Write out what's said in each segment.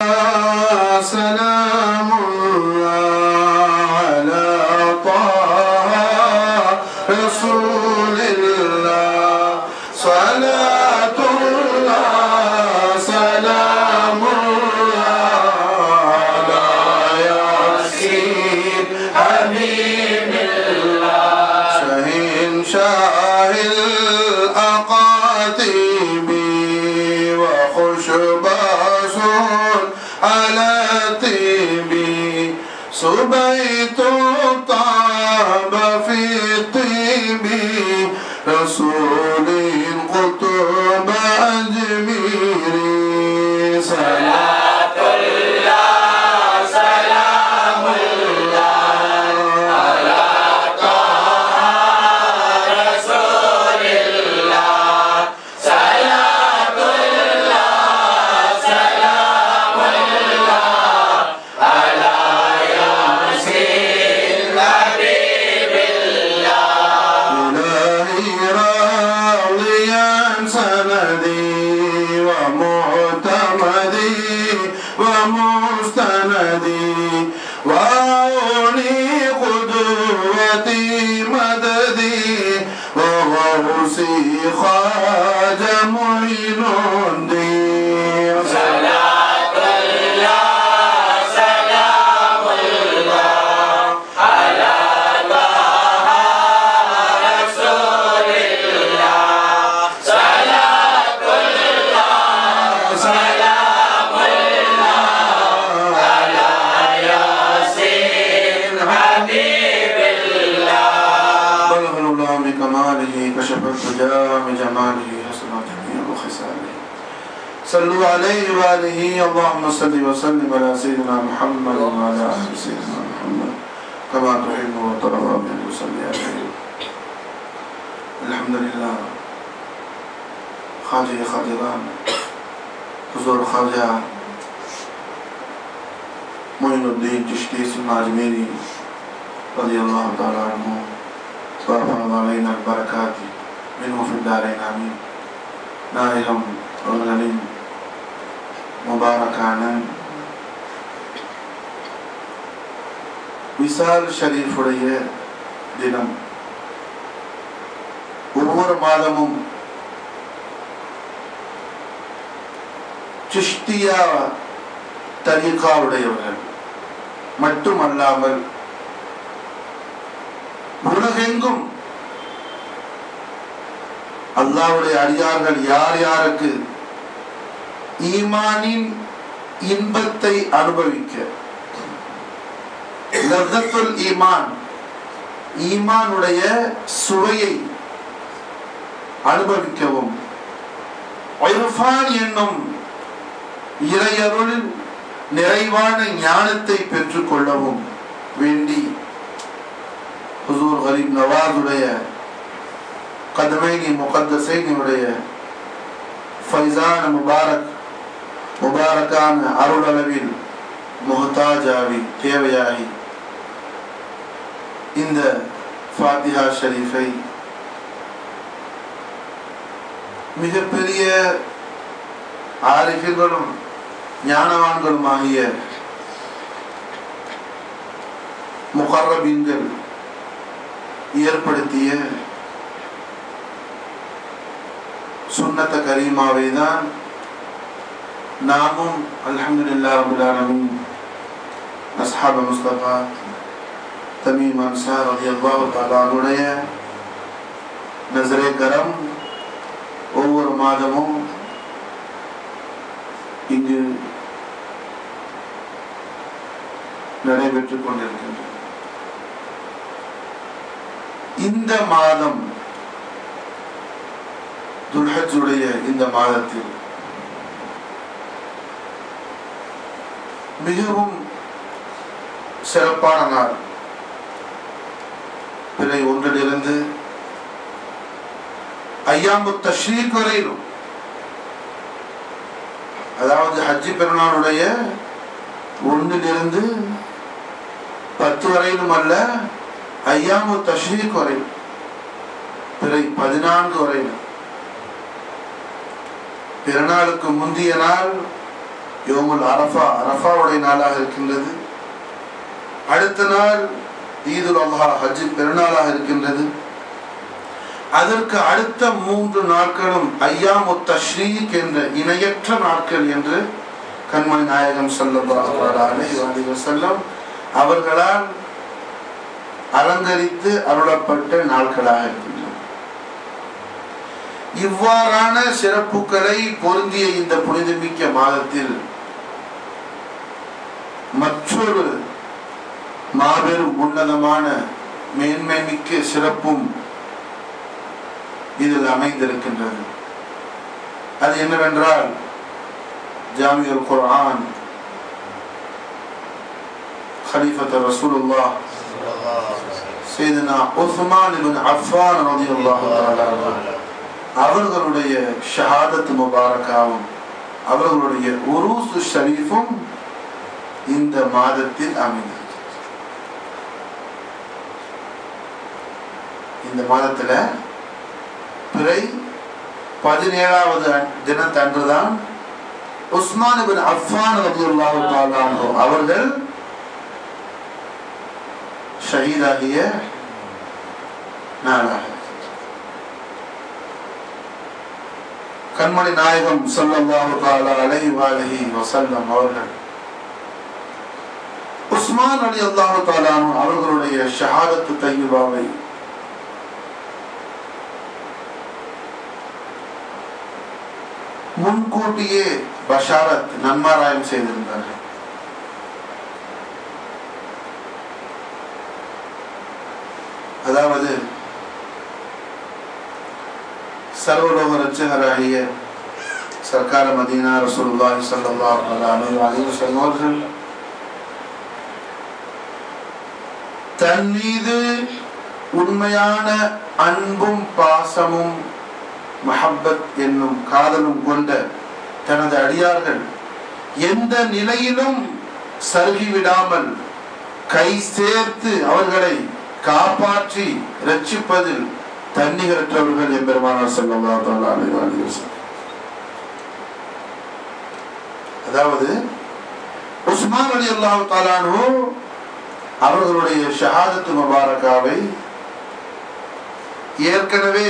سلام الله على طه رسول الله صلاة الله سلام الله على ياسين حبيب الله شهين شاه الأقاطيب وخشباس على طيب سبيت طاب في الطيب رسول قطب أجمير صلاة الله سلام الله على إلهي راضيا سندي ومعتمدي ومستندي وعوني قدوتي مددي وغوصي خاج معين الدين صلاة الله سلام الله على طه رسول الله صلاة الله سلام الله على ياسين حبيب الله بلغ الله بكماله كشف الدجى بجماله حسن جميع خصاله صلوا عليه وآله اللهم صل وسلم على سيدنا محمد وعلى آل سيدنا محمد كما تحب وترضى بأن تصلي عليه الحمد لله خواجه خاجگان حضور خواجہ معین الدین چشتی سن اجمیری رضی اللہ تعالی عنہ وافرض علينا البركات منه في الدارين آمين நாயகம் அவர்களின் முபாரக்கான விசால் ஷரீஃபுடைய தினம் ஒவ்வொரு மாதமும் சிஷ்டியா தரீகாவுடையவர்கள் மட்டுமல்லாமல் உலகெங்கும் அல்லாவுடைய அடியார்கள் யார் யாருக்கு ஈமானின் இன்பத்தை அனுபவிக்க லzzத்துல் ஈமான் ஈமானுடைய சுவையை அனுபவிக்கவும் இர்ஃபான் என்னும் இறையருளில் நிறைவான ஞானத்தை பெற்றுக்கொள்ளவும் வேண்டி ஹுசூர் கரீம் நவாதுடைய கதமைனி முகத்தசைனியுடைய ஃபைசான முபாரக் முபாரக்கான அருளளவில் முஹதாஜாவி தேவையாகி இந்த ஃபாத்திஹா ஷரீஃபை மிகப்பெரிய ஆரிஃபிர்களும் ஞானவான்களும் ஆகிய முகர்ரபீன்கள் ஏற்படுத்திய சுன்னத்த கரீமாவை தான் நாமும் அல்ஹம்துலில்லா ரபில் ஆலமீன் அஸ்ஹாப முஸ்தபா தமீம் அன்சார் ரலியல்லாஹு தஆலாவுடைய நசரே கரம் ஒவ்வொரு மாதமும் இங்கு நடைபெற்றுக் கொண்டிருக்கின்றது இந்த மாதம் துல்ஹஜுடைய இந்த மாதத்தில் மிகவும் சிறப்பான நாள் பிறை ஒன்றிலிருந்து ஐயாம்பு தஷ்ரீக் வரையிலும் அதாவது ஹஜ்ஜி பெருநாளுடைய ஒன்றிலிருந்து பத்து வரையிலும் அல்ல ஐயாமு தஷ்ரீக் வரை பிறை பதினான்கு வரையிலும் பிறநாளுக்கு முந்திய நாள் யோமுல் அரஃபா அரஃபாவுடைய நாளாக இருக்கின்றது அடுத்த நாள் ஈதுல் அல்ஹா ஹஜ் பெருநாளாக இருக்கின்றது அதற்கு அடுத்த மூன்று நாட்களும் ஐயாமு தஷ்ரீக் என்ற இணையற்ற நாட்கள் என்று கண்மணி நாயகம் ஸல்லல்லாஹு செல்லம் அவர்களால் அலங்கரித்து அருளப்பட்ட நாட்களாக இருக்கின்றன இவ்வாறான சிறப்புகளை பொருந்திய இந்த புனிதமிக்க மாதத்தில் மற்றொரு மாபெரும் உன்னதமான மேன்மை மிக்க சிறப்பும் இதில் அமைந்திருக்கின்றது அது என்னவென்றால் ஜாமியுல் குர்ஆன் خليفة رسول الله سيدنا عثمان بن عفان رضي الله تعالى عنه அவர்களுடைய ஷஹாதத் முபாரக்காவும் அவர்களுடைய உருசு ஷரீஃபும் இந்த மாதத்தில் அமைந்தது இந்த மாதத்துல பிறை பதினேழாவது தினத்தன்றுதான் உஸ்மான் பின் அஃபான் ரலியல்லாஹு தஆலா அன்ஹு அவர்கள் ஷஹீதாகிய நாளாக கண்மணி நாயகம் ஸல்லல்லாஹு தஆலா அலைஹி வஆலிஹி வஸல்லம் அவர்கள் உஸ்மான் ரலியல்லாஹு தஆலா அன்ஹு அவர்களுடைய ஷஹாதத்து தய்யிபாவை முன்கூட்டியே பஷாரத் நன்மாராயம் செய்திருந்தார்கள் அதாவது சர்வலோக ரட்சகராகிய சர்க்கார மதீனா ரசூலுல்லாஹி ஸல்லல்லாஹு அலைஹி வஸல்லம் அவர்கள் தன் மீது உண்மையான அன்பும் பாசமும் மஹப்பத் என்னும் காதலும் கொண்ட தனது அடியார்கள் எந்த நிலையிலும் சருகி விடாமல் கை சேர்த்து அவர்களை காப்பாற்றி ரட்சிப்பதில் தன்னிகரற்றவர்கள் எம்பெருமானார் ஸல்லல்லாஹு அலைஹி வஸல்லம் அதாவது உஸ்மான் அலி அல்லாஹு தாலானு அவர்களுடைய ஷஹாதத்து முபாரகாவை ஏற்கனவே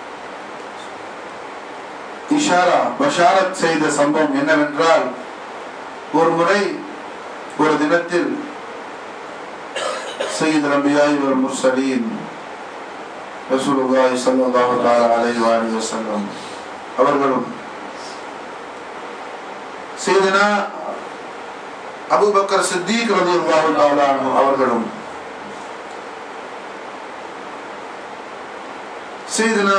இஷாரா பஷாரத் செய்த சம்பவம் என்னவென்றால் ஒரு முறை ஒரு தினத்தில் சையத் ரபியாய் ஒரு முர்சலீன் ரசூலுல்லாஹி ஸல்லல்லாஹு தஆலா அலைஹி வஆலிஹி வஸல்லம் அவர்களும் சையதுனா அபூபக்கர் சித்திக் ரலியல்லாஹு தஆலா அன்ஹு அவர்களும் சையதுனா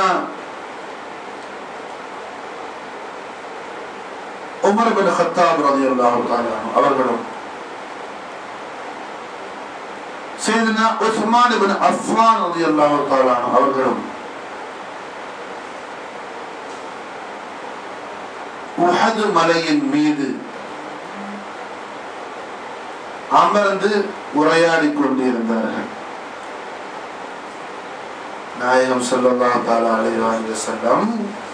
உமர் பின் ஹத்தாப் ரலியல்லாஹு தஆலா அன்ஹு அவர்களும் சையதுனா உஸ்மான் பின் அஃபான் ரலியல்லாஹு தஆலா அன்ஹு அவர்களும் உஹது மலையின் மீது அமர்ந்து உரையாடி கொண்டிருந்தார்கள் நாயகம் ஸல்லல்லாஹு தஆலா அலைஹி வஸல்லம்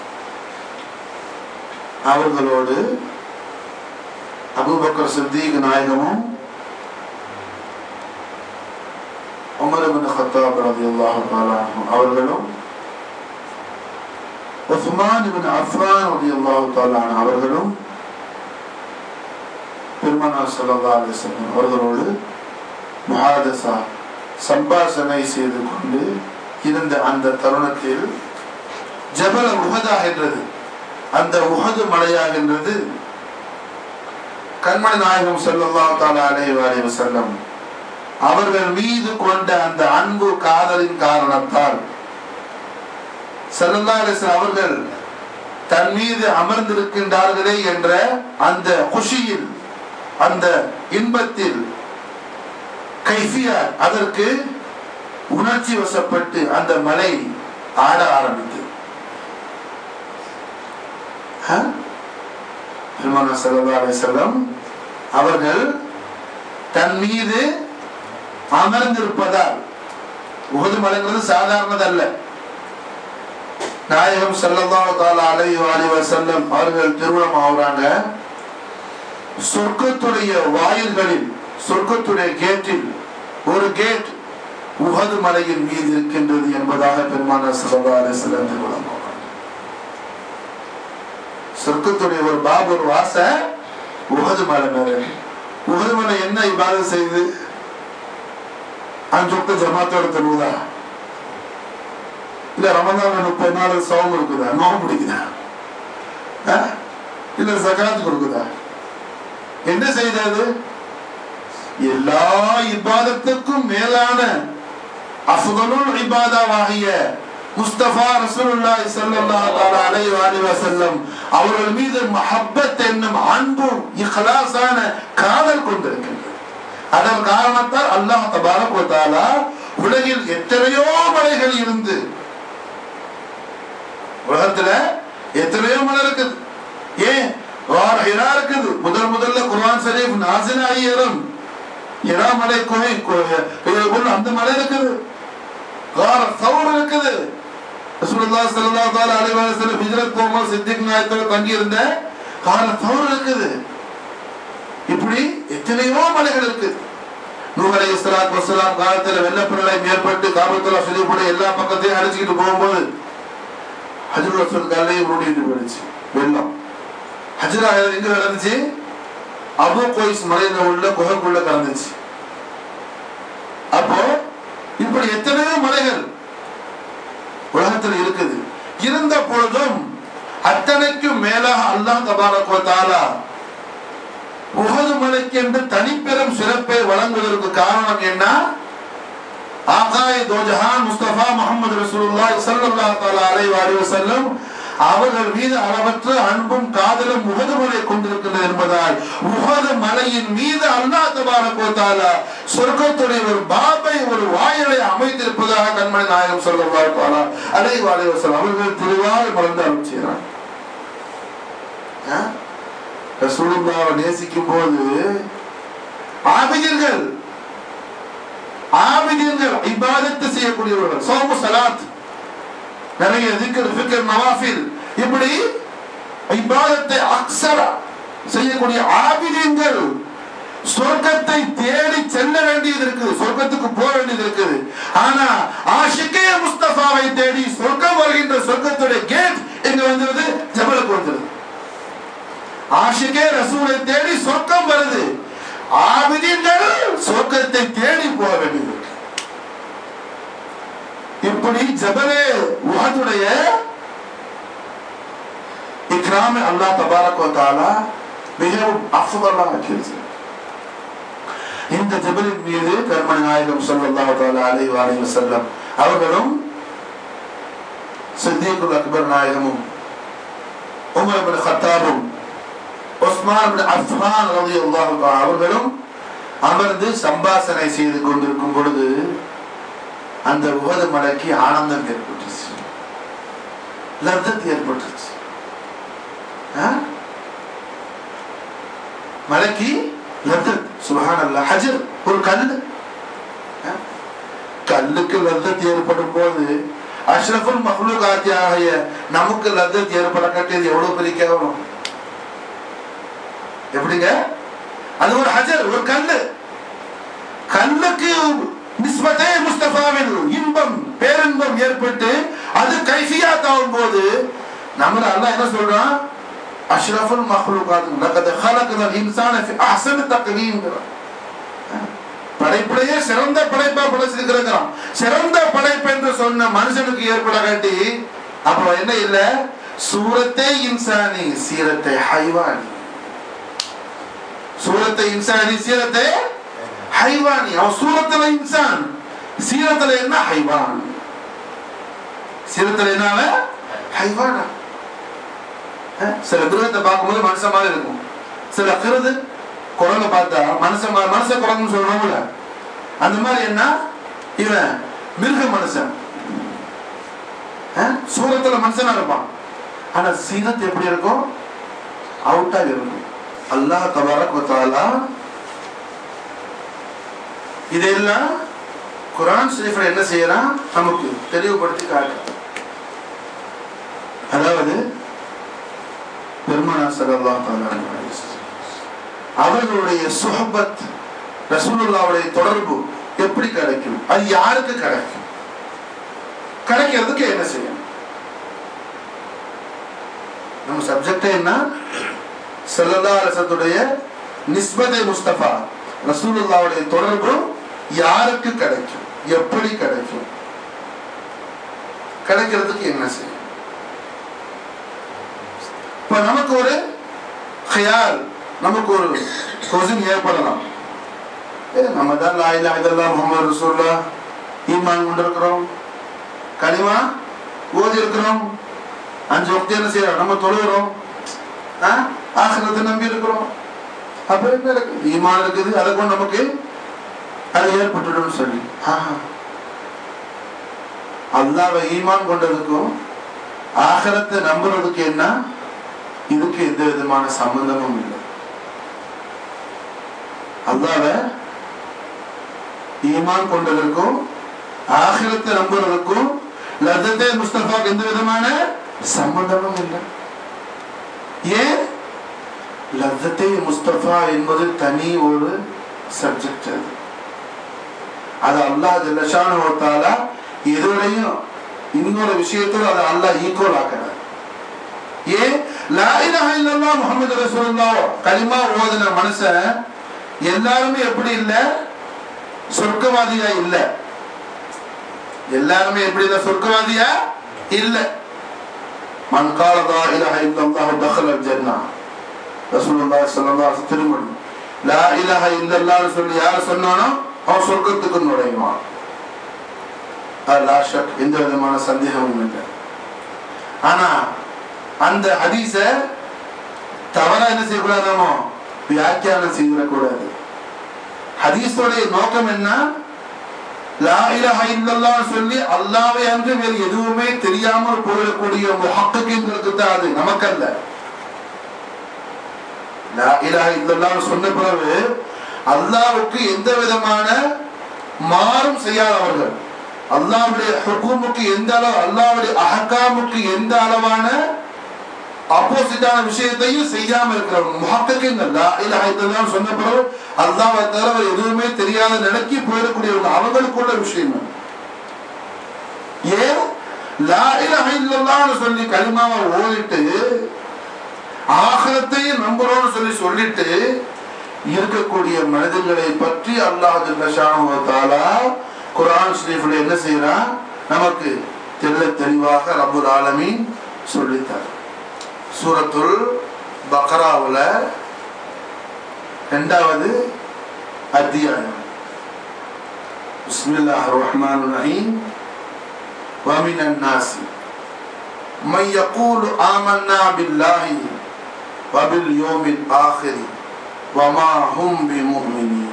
அவர்களோடு அபூபக்கர் சித்திக் நாயகமும் உமர் இப்னு கத்தாப் ரலியல்லாஹு தஆலா அன்ஹு அவர்களும் உஸ்மான் இப்னு அஃபான் ரலியல்லாஹு தஆலா அன்ஹு அவர்களும் பெருமானார் ஸல்லல்லாஹு அலைஹி வஸல்லம் அவர்களோடு முஹாதஸா சம்பாஷணை செய்து கொண்டு இருந்த அந்த தருணத்தில் ஜபல உஹதாகின்றது அந்த உஹது மலையாகின்றது கண்மணி நாயகம் ஸல்லல்லாஹு தஆலா அலைஹி வஸல்லம் வஸல்லம் அவர்கள் மீது கொண்ட அந்த அன்பு காதலின் காரணத்தால் ஸல்லல்லாஹு அலைஹி வஸல்லம் அவர்கள் தன் மீது அமர்ந்திருக்கின்றார்களே என்ற அந்த குஷியில் அந்த இன்பத்தில் கைஃபியா அதற்கு உணர்ச்சி வசப்பட்டு அந்த மலை ஆட ஆரம்பித்தது பெருமானா ஸல்லல்லாஹு அலைஹி வஸல்லம் அவர்கள் தன் மீது அமர்ந்திருப்பதால் உகது மலைங்கிறது சாதாரணதல்ல நாயகம் ஸல்லல்லாஹு தஆலா அலைஹி வஸல்லம் அவர்கள் திருமணம் ஆகுறாங்க சொர்க்கத்துடைய வாயில்களில் சொர்க்கத்துடைய கேட்டில் ஒரு கேட் உகது மலையின் மீது இருக்கின்றது என்பதாக பெருமான சிறந்தாலே சிறந்து சொர்க்கத்துடைய ஒரு பாபு ஒரு வாச உகது மலை மேல இருக்கு. உகது மலை என்ன இபாதம் செய்யுது அஞ்சு ஒக்க ஜமாத்தோட தருவதா இல்ல ரமதான் முப்பது நாள் சவம் இருக்குதா நோம் பிடிக்குதா ஆ? இல்ல சகாத் கொடுக்குதா என்ன செய்தது எல்லா இபாதத்துக்கும் மேலான அஃதலுல் இபாதாவாகிய முஸ்தபா ரசூலுல்லாஹி ஸல்லல்லாஹு தஆலா அலைஹி வஆலிஹி வஸல்லம் அவர்கள் மீது மஹப்பத் என்னும் அன்பும் இഖ്ലാസാன காதல் கொண்டிருக்கின்றது அதன் காரணத்தால் அல்லாஹ் தபாரக் வ தஆலா உலகில் எத்தனையோ மலைகள் இருந்து உலகத்துல எத்தனையோ மலை இருக்குது ஏன் வார் ஹிரா இருக்குது முதல் முதல்ல குர்ஆன் ஷரீஃப் நாசில் ஆகிய இடம் இரா மலை குகை கு- அந்த மலை இருக்குது கார் சவுர் இருக்குது ரசூலுல்லாஹி ஸல்லல்லாஹு தஆலா அலைஹி வஸல்லம் ஹிஜ்ரத் போகும்போது சித்திக் நாயத்தோட தங்கி இருந்த கார் சவுர் இருக்குது இப்படி எத்தனையோ மலைகள் இருக்குது நூஹ் அலைஹி ஸலாத்து வஸலாம் காலத்துல வெள்ளப்பிரளயம் ஏற்பட்டு காபத்துல்லா ஷரீஃபோட எல்லா பக்கத்தையும் அடிச்சுக்கிட்டு போகும்போது ஹஜ்ருல் அஸ்வத் கல்லையும் மூடிட்டு போயிடுச்சு வெள்ளம் ஹஜ்ரா எங்க நடந்துச்சு அபு கோயிஸ் மலையில உள்ள குகைக்குள்ள கலந்துச்சு அப்போ இப்படி எத்தனையோ மலைகள் உலகத்தில் இருக்குது இருந்த பொழுதும் அத்தனைக்கும் மேலாக அல்லாஹ் தபாரக் வ தஆலா உஹது மலைக்கு என்று தனிப்பெரும் சிறப்பை வழங்குவதற்கு காரணம் என்ன ஆகாய் தோஜஹான் முஸ்தபா முகமது ரசூலுல்லாஹி ஸல்லல்லாஹு தஆலா அலைஹி வஆலிஹி வஸல்லம் அவர்கள் மீது அளவற்ற அன்பும் காதலும் உகது மலை கொண்டிருக்கிறது என்பதால் உகது மலையின் மீது அல்லாஹ் தபாரக் வ தஆலா சொர்க்கத்துடைய ஒரு பாபை ஒரு வாயிலை அமைத்திருப்பதாக கண்மணி நாயகம் ஸல்லல்லாஹு தஆலா அலைஹி வஆலிஹி வஸல்லம் அவர்கள் திருவாய் மறந்து அருள் செய்கிறார் ரசூலுல்லாவை நேசிக்கும் போது ஆபிதர்கள் ஆபிதர்கள் இபாதத்து செய்யக்கூடியவர்கள் சோமு சலாத் நிறைய திக்கர் ஃபிக்கர் நவாஃபில் இப்படி இபாதத்தை அக்ஸர செய்யக்கூடிய ஆபிதங்கள் சொர்க்கத்தை தேடி செல்ல வேண்டியது இருக்குது சொர்க்கத்துக்கு போக வேண்டியது இருக்குது ஆனா ஆஷிகே முஸ்தபாவை தேடி சொர்க்கம் வருகின்ற சொர்க்கத்துடைய கேட் எங்க வந்துருது ஜபலுக்கு வந்துருது ஆஷிகே ரசூலை தேடி சொர்க்கம் வருது ஆபிதீன்கள் சொர்க்கத்தை தேடி போக வேண்டியது இப்படி ஜபலே உஹதுடைய இக்ராம அல்லாஹ் தபாரக் வ தஆலா மிகவும் அஃதலாக ஆக்கியிருக்கிறார் இந்த ஜபலின் மீது கர்மணி நாயகம் ஸல்லல்லாஹு தஆலா அலைஹி வஸல்லம் வஸல்லம் அவர்களும் சித்திகுல் அக்பர் நாயகமும் உமர் இப்னு கத்தாபும் உஸ்மான் இப்னு அஃபான் ரலியல்லாஹு தஆலா அவர்களும் அமர்ந்து சம்பாசனை செய்து கொண்டிருக்கும் பொழுது அந்த உகது மலைக்கு ஆனந்தம் ஏற்பட்டுச்சு லத்தத் ஏற்பட்டுச்சு ஆ? மலைக்கு லத்தத் சுபஹான் அல்லா ஹஜர் ஒரு கல்லு ஆ? கல்லுக்கு லத்தத் ஏற்படும் போது அஷ்ரஃபுல் மஹ்லூக் ஆகிய நமக்கு லத்தத் ஏற்பட கட்டியது எவ்வளவு பெரிய கேவலம் எப்படிங்க அது ஒரு ஹஜர் ஒரு கல்லு கல்லுக்கு நிஸ்பத்தே முஸ்தபாவில் இன்பம் பேரின்பம் ஏற்பட்டு அது கைஃபியாத் ஆகும் போது நம்மள அல்லாஹ் என்ன சொல்றான் அஷ்ரஃபுல் மஹ்லூகாத் லகத் ஹலகல் இன்சான ஃபி அஹ்சனி தக்வீம் படைப்பிலேயே சிறந்த படைப்பா படைச்சிருக்கிறான் சிறந்த படைப்பு என்று சொன்ன மனுஷனுக்கு ஏற்பட காட்டி அப்புறம் என்ன இல்ல சூரத்தே இன்சானி சீரத்தை ஹைவானி சூரத்தை இன்சானி சீரத்தை ஹைவானி அவன் சூரத்துல இன்சான் சீரத்துல என்ன ஹைவான் சீரத்துல என்ன அவன்? ஹைவானா அஹ், சில மிருகத்தை பார்க்கும்போது மனுஷன் மாதிரி இருக்கும் சில கிருது குரங்க பார்த்தா மனுஷன் மா- மனுஷ குரங்குன்னு சொல்றோம்ல அந்த மாதிரி என்ன இவன் மிருக மனுஷன் அஹ், சூரத்துல மனுஷனா இருப்பான் ஆனா சீரத் எப்படி இருக்கும் அவுட்டா இருக்கும் அல்லாஹ் தபாரக் வ தஆலா இதெல்லாம் குரான் ஷரீஃப்ல என்ன செய்யறான் நமக்கு தெளிவுபடுத்தி காட்டுறான் அதாவது பெருமானா ஸல்லல்லாஹு அலைஹி வஸல்லம் அவர்களுடைய சுஹபத் ரசூலுல்லாவுடைய தொடர்பு எப்படி கிடைக்கும் அது யாருக்கு கிடைக்கும் கிடைக்கிறதுக்கு என்ன செய்யணும் நம்ம சப்ஜெக்ட் என்ன செல்லல்லா அரசத்துடைய நிஸ்பதை முஸ்தபா ரசூலுல்லாவுடைய தொடர்பு யாருக்கு கிடைக்கும் எப்படி கிடைக்கும் கிடைக்கிறதுக்கு என்ன செய்யும் இப்ப நமக்கு ஒரு ஹயால் நமக்கு ஒரு கொசின் ஏற்படலாம் ஏ நம்ம தான் லாயிலா இதெல்லாம் முகமது ரசூல்லா ஈமான் கொண்டிருக்கிறோம் கனிமா ஓதி இருக்கிறோம் அஞ்சு வக்தி என்ன செய்யறோம் நம்ம தொழுகிறோம் ஆசிரத்தை நம்பி இருக்கிறோம் அப்ப என்ன இருக்கு ஈமான் இருக்குது அதை கொண்டு நமக்கு அது ஏற்பட்டுடும் சொல்லி ஆஹா அல்லாவை ஈமான் கொண்டதுக்கும் ஆகரத்தை நம்புறதுக்கு என்ன இதுக்கு எந்த விதமான சம்பந்தமும் இல்லை அல்லாவ ஈமான் கொண்டதற்கும் ஆகிரத்தை நம்புறதுக்கும் லத்தத்தை முஸ்தபாக்கு எந்த விதமான சம்பந்தமும் இல்லை ஏன் லத்தத்தை முஸ்தபா என்பது தனி ஒரு சப்ஜெக்ட் அது அது அல்லாஹ் ஜல்லஷானுவத்தால இதோடையும் இன்னொரு விஷயத்தோட அதை அல்லாஹ் ஈக்குவல் ஆக்கிறார் ஏன் லா இலாஹ இல்லல்லாஹ் முஹம்மது ரசூலுல்லாஹ் கலிமா ஓதுன மனுஷன் எல்லாருமே எப்படி இல்ல சொர்க்கவாதியா இல்ல எல்லாருமே எப்படி இல்ல சொர்க்கவாதியா இல்ல மன் கால லா இலாஹ இல்லல்லாஹ் தخل الجنة ரசூலுல்லாஹி ஸல்லல்லாஹு அலைஹி வஸல்லம் திருமணி லா இலாஹ இல்லல்லாஹ் சொல்லி யார் சொன்னானோ அவன் சொர்க்கத்துக்கு நுழைவான் லாஷக் எந்த விதமான சந்தேகமும் இல்லை ஆனா அந்த ஹதீஸ தவறா என்ன செய்யக்கூடாதாமோ வியாக்கியானம் செய்திடக்கூடாது ஹதீஸோடைய நோக்கம் என்ன லா இலாஹ இல்லல்லாஹ் சொல்லி அல்லாஹ்வை அன்று வேறு எதுவுமே தெரியாமல் போயிடக்கூடிய முஹக்கிங்களுக்கு தான் அது நமக்கல்ல லா இலாஹ இல்லல்லாஹ் சொன்ன பிறகு அல்லாஹ்வுக்கு எந்த விதமான மாறும் செய்யாதவர்கள் அல்லாவுடைய ஹுக்குமுக்கு எந்த அளவு அல்லாவுடைய அஹக்காமுக்கு எந்த அளவான ஆப்போசிட்டான விஷயத்தையும் செய்யாம இருக்கிறவங்க முஹக்கங்கள் லா இலாஹ இல்லல்லாஹ் சொன்ன பிறகு அல்லாஹ்வை தவிர எதுவுமே தெரியாத நிலைக்கு போயிடக்கூடியவங்க அவங்களுக்குள்ள விஷயம் ஏன் லா இலாஹ இல்லல்லாஹ்னு சொல்லி கலிமாவை ஓதிட்டு ஆகலத்தையும் நம்புறோம்னு சொல்லி சொல்லிட்டு இருக்கக்கூடிய மனிதர்களை பற்றி அல்லாஹ் ஜல்லஷானுவத்தாலா குரான் ஷரீஃப்ல என்ன செய்யறான் நமக்கு தெல்ல தெளிவாக ரபுல் ஆலமீன் சொல்லித்தார் சூரத்துல் பக்ராவுல ரெண்டாவது அத்தியாயம் பிஸ்மில்லாஹ் ரஹ்மான் ரஹீம் ومن الناس من يقول آمنا بالله وباليوم الآخر وما هم بمؤمنين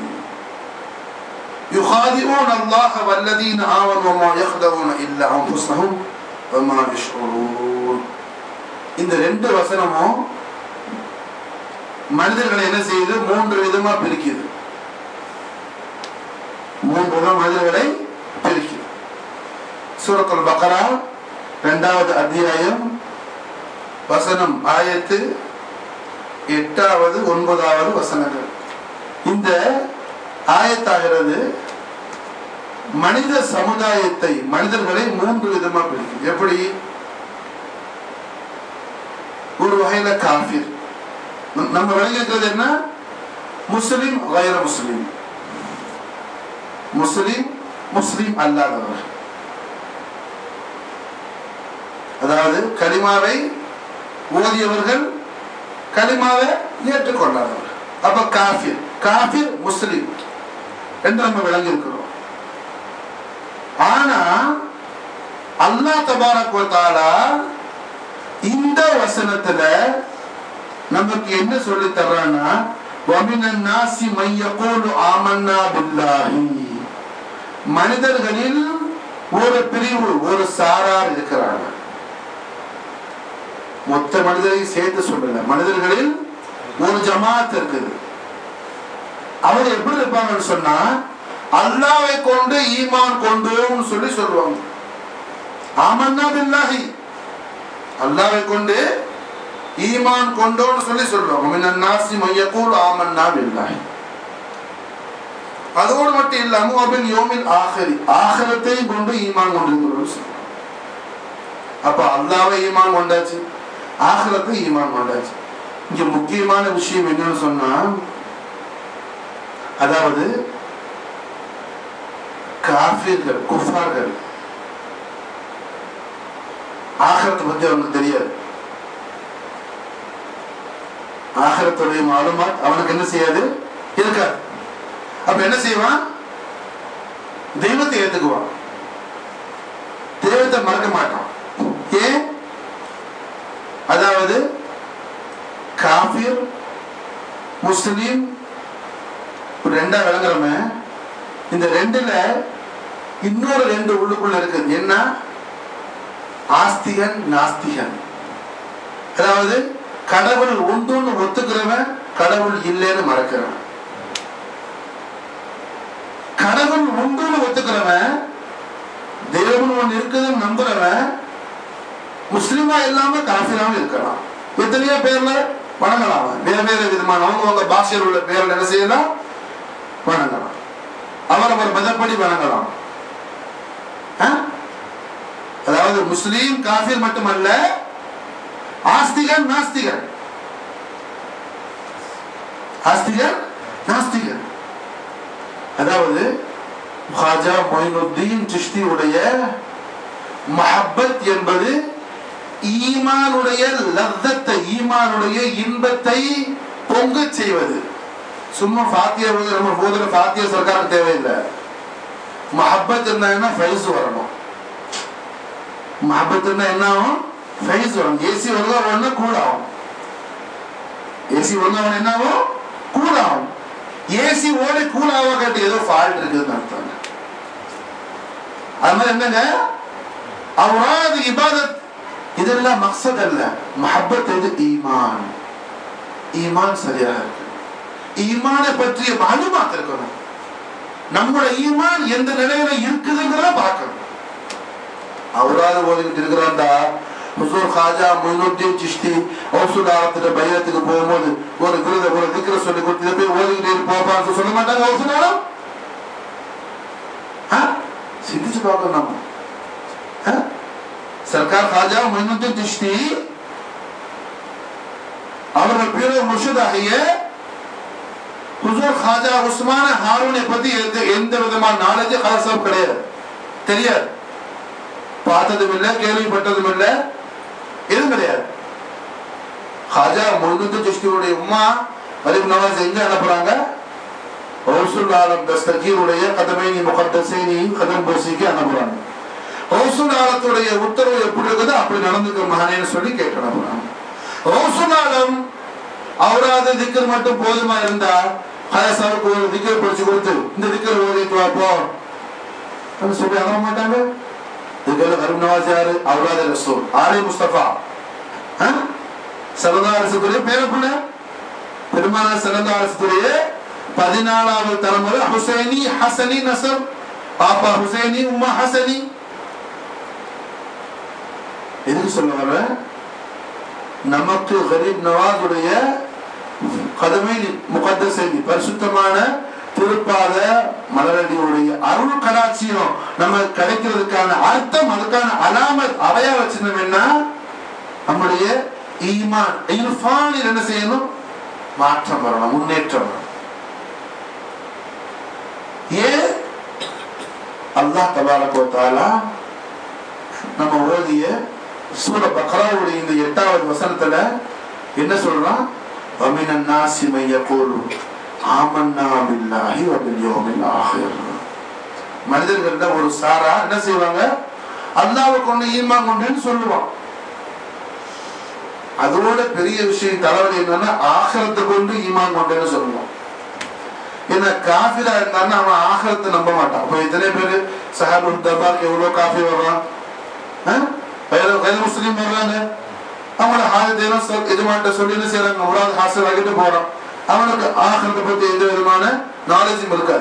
يخادعون الله والذين آمنوا وما يخدعون إلا أنفسهم وما يشعرون இந்த ரெண்டு வசனமும் மனிதர்களை என்ன செய்யுது மூன்று விதமா பிரிக்குது மூன்று விதம் மனிதர்களை பிரிக்குது சூரத்துல் பக்ரா இரண்டாவது அத்தியாயம் வசனம் ஆயத்து எட்டாவது ஒன்பதாவது வசனங்கள் இந்த ஆயத்தாகிறது மனித சமுதாயத்தை மனிதர்களை மூன்று விதமா பிரிக்கும் எப்படி ஒரு வகையில காஃபிர் நம்- நம்ம விளங்கிக்கிறது என்ன முஸ்லிம் வைர முஸ்லிம் முஸ்லிம் முஸ்லிம் அல்லாதவர் அதாவது கலிமாவை ஓதியவர்கள் கலிமாவை ஏற்றுக்கொண்டாதவர் அப்ப காஃபிர் காஃபிர் முஸ்லிம் என்று நம்ம விளங்கி இருக்கிறோம் ஆனா அல்லாஹ் தபாரக் வ தஆலா இந்த வசனத்துல நமக்கு என்ன சொல்லி தர்றான்னா وَمِنَ النَّاسِ مَن يَقُولُ آمَنَّا بِاللَّهِ மனிதர்களில் ஒரு பிரிவு ஒரு சாரார் இருக்கிறாங்க மொத்த மனிதரை சேர்த்து சொல்லல மனிதர்களில் ஒரு ஜமாத் இருக்குது அவர் எப்படி இருப்பாங்கன்னு சொன்னா அல்லாவை கொண்டு ஈமான் கொண்டோம்னு சொல்லி சொல்லுவாங்க ஆமன்னா பில்லாஹி அல்லாவை கொண்டு ஈமான் கொண்டோன்னு சொல்லி சொல்லுவாங்க மினன் நாசி மையக்கூல் ஆமன்னா பில்லாஹி அதோடு மட்டும் இல்லாம அபில் யோமில் ஆஹரி ஆகரத்தையும் கொண்டு ஈமான் கொண்டிருக்கிறோம் சொல்லுவாங்க அப்ப அல்லாவை ஈமான் கொண்டாச்சு ஆகரத்தை ஈமான் கொண்டாச்சு இங்க முக்கியமான விஷயம் என்னன்னு சொன்னா அதாவது காஃபிர்கள் குஃபார்கள் ஆகரத்தை பத்தி அவனுக்கு தெரியாது ஆகரத்துடைய மாலுமாத் அவனுக்கு என்ன செய்யாது இருக்காது அப்ப என்ன செய்வான் தெய்வத்தை ஏத்துக்குவான் தெய்வத்தை மறக்க மாட்டான் ஏன் அதாவது காஃபிர் முஸ்லிம் ரெண்டா விளங்குறோமே இந்த ரெண்டுல இன்னொரு ரெண்டு உள்ளுக்குள்ள இருக்குது என்ன ஆஸ்திகன் நாஸ்திகன் அதாவது கடவுள் உண்டுன்னு ஒத்துக்கிறவன் கடவுள் இல்லைன்னு மறக்கிறவன் கடவுள் உண்டுன்னு ஒத்துக்கிறவன் தேவன் ஒன்று இருக்குதுன்னு நம்புறவன் முஸ்லிமா இல்லாம காஃபிராவும் இருக்கலாம் எத்தனையோ பேர்ல வணங்கலாம் அவன். வேற வேற விதமான அவங்கவுங்க பாஷையில் உள்ள பேர்ல என்ன செய்யலாம் வணங்கலாம் அவரவர் மதப்படி வணங்கலாம் ஆ? அதாவது முஸ்லீம் காஃபிர் மட்டுமல்ல ஆஸ்திகன் நாஸ்திகன் ஆஸ்திகன் நாஸ்திகன் அதாவது ஹாஜா மொயினுத்தீன் சிஷ்தியுடைய மஹப்பத் என்பது ஈமானுடைய லத்தத்தை ஈமானுடைய இன்பத்தை பொங்கச் செய்வது சும்மா ஃபாத்தியா ஓதுற நம்ம ஓதுற ஃபாத்தியா சர்க்காருக்கு தேவையில்லை மஹப்பத் இருந்தாங்கன்னா ஃபைஸ் வரணும் மஹப்பத் இருந்தா என்ன ஆகும் ஃபைஸ் வரும் ஏசி ஒழுங்கா வரணும்னா கூல் ஆகும் ஏசி ஒழுங்கா வரணும் என்ன ஆகும் கூல் ஆகும் ஏசி ஓடி கூல் ஆக காட்டி ஏதோ ஃபால்ட் இருக்குதுன்னு அர்த்தம் அது மாதிரி என்னங்க அவராது இபாதத் இதெல்லாம் மக்சத் அல்ல மஹப்பத் எது ஈமான் ஈமான் சரியாக இருக்கு ஈமானை பற்றிய மாலுமாத் இருக்கணும் நம்மளோட ஈமான் எந்த நிலையில இருக்குதுங்கிறத பார்க்கணும் அவராது ஓதிக்கிட்டு இருக்கிறாண்டா ஹுசூர் ஹாஜா மொயினுத்தீன் சிஷ்டி ஹவுசுல் ஆரத்திட்ட பைரத்துக்கு போகும்போது ஒரு விருத ஒரு திக்கிற சொல்லி கொடுத்து இதை போய் ஓதிக்கிட்டே போப்பான்னு சொல்ல மாட்டாங்க ஹவுசுல் ஆரம் சிந்திச்சு பார்க்கணும் நம்ம ஆ? சர்க்கார் ஹாஜா மொயினுத்தீன் சிஷ்டி அவர்கள் பீரர் முர்ஷிதாகிய ஹுசூர் ஹாஜா உஸ்மான ஹாரூனை பத்தி எந்த எந்த விதமான நாலேஜ் கலசம் கிடையாது தெரியாது பார்த்ததும் இல்லை கேள்விப்பட்டதும் இல்லை எதுவும் கிடையாது ஹாஜா மொய்னுத்து சிஷ்டியுடைய உம்மா கரீம் நவாஸ் எங்க அனுப்புறாங்க ஹவுசுல் ஆலம் தஸ்தகீருடைய கதமைனி முகத்தசைனி கதம் போசிக்கு அனுப்புறாங்க ஹவுசுல் ஆலத்துடைய உத்தரவு எப்படி இருக்குதோ அப்படி நடந்துக்க மகனேன்னு சொல்லி கேட்டு அனுப்புறாங்க ஹவுசுல் ஆலம் அவராது திக்கர் மட்டும் போதுமா இருந்தா ஹயாசாவுக்கு ஒரு திக்கர் படிச்சு கொடுத்து இந்த திக்கர் ஓதிட்டு வா போ அப்படின்னு சொல்லி அனுப்ப மாட்டாங்க இதுக்கு கரும் நவாஸ் யாரு அவராது ரசூல் ஆலி முஸ்தபா சரதா அரசுடைய பேரப்புள்ள பெருமான சரதா அரசுடைய பதினாலாவது தலைமுறை ஹுசைனி ஹசனி நசர் பாப்பா ஹுசைனி உம்மா ஹசனி எதுக்கு சொல்ல வர நமக்கு கரீப் நவாஸுடைய கதமை முகத்தசைனி பரிசுத்தமான திருப்பாத மலரடியுடைய அருள் கடாட்சியம் நம்ம கிடைக்கிறதுக்கான அர்த்தம் அதுக்கான அலாமத் அவையா வச்சிருந்தோம் என்ன நம்முடைய ஈமான் இர்ஃபானில் என்ன செய்யணும் மாற்றம் வரணும் முன்னேற்றம் வரணும் ஏன் அல்லாஹ் தபாரக் வ தஆலா நம்ம ஓதிய சூர பக்ராவுடைய இந்த எட்டாவது வசனத்துல என்ன சொல்றான் وَمِنَ النَّاسِ مَن يَقُولُ آمَنَّا بِاللَّهِ وَبِالْيَوْمِ الْآخِرِ மனிதர்கள்ல ஒரு சாரா என்ன செய்வாங்க அல்லாஹ்வை கொண்டு ஈமான் கொண்டேன்னு சொல்லுவான் அதோட பெரிய விஷயம் தலைவலி என்னன்னா ஆகரத்தை கொண்டு ஈமான் கொண்டேன்னு சொல்லுவான் ஏன்னா காஃபிரா இருந்தான்னா அவன் ஆகரத்தை நம்ப மாட்டான் அப்ப இத்தனை பேரு சஹாபுல் தர்பாருக்கு எவ்வளவு காஃபி வர்றான் வேற வேற முஸ்லீம் வர்றாங்க அவங்கள ஹாஜத்தேனும் எஜமான்ட்ட சொல்லி என்ன செய்யறாங்க முராது ஹாசல் ஆகிட்டு போறான் அவனுக்கு ஆகரத்தை பத்தி எந்த விதமான நாலேஜும் இருக்காது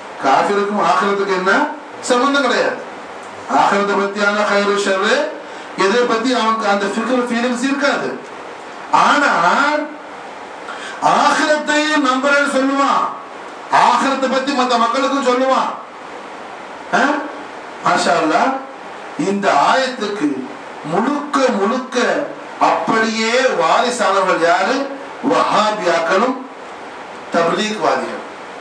காஃபிருக்கும் ஆகரத்துக்கு என்ன சம்பந்தம் கிடையாது ஆகரத்தை பத்தியான கயிறு ஷர்ரு எதை பத்தி அவனுக்கு அந்த ஃபிகர் ஃபீலிங்ஸ் இருக்காது ஆனால் ஆகிரத்தையும் நம்புறேன்னு சொல்லுவான் ஆகிரத்தை பத்தி மற்ற மக்களுக்கும் சொல்லுவான் ஆ? மாஷா அல்லாஹ், இந்த ஆயத்துக்கு முழுக்க முழுக்க அப்படியே வாரிசானவர்கள் யாரு வஹாபியாக்களும் தப்லீக்வாதிகள்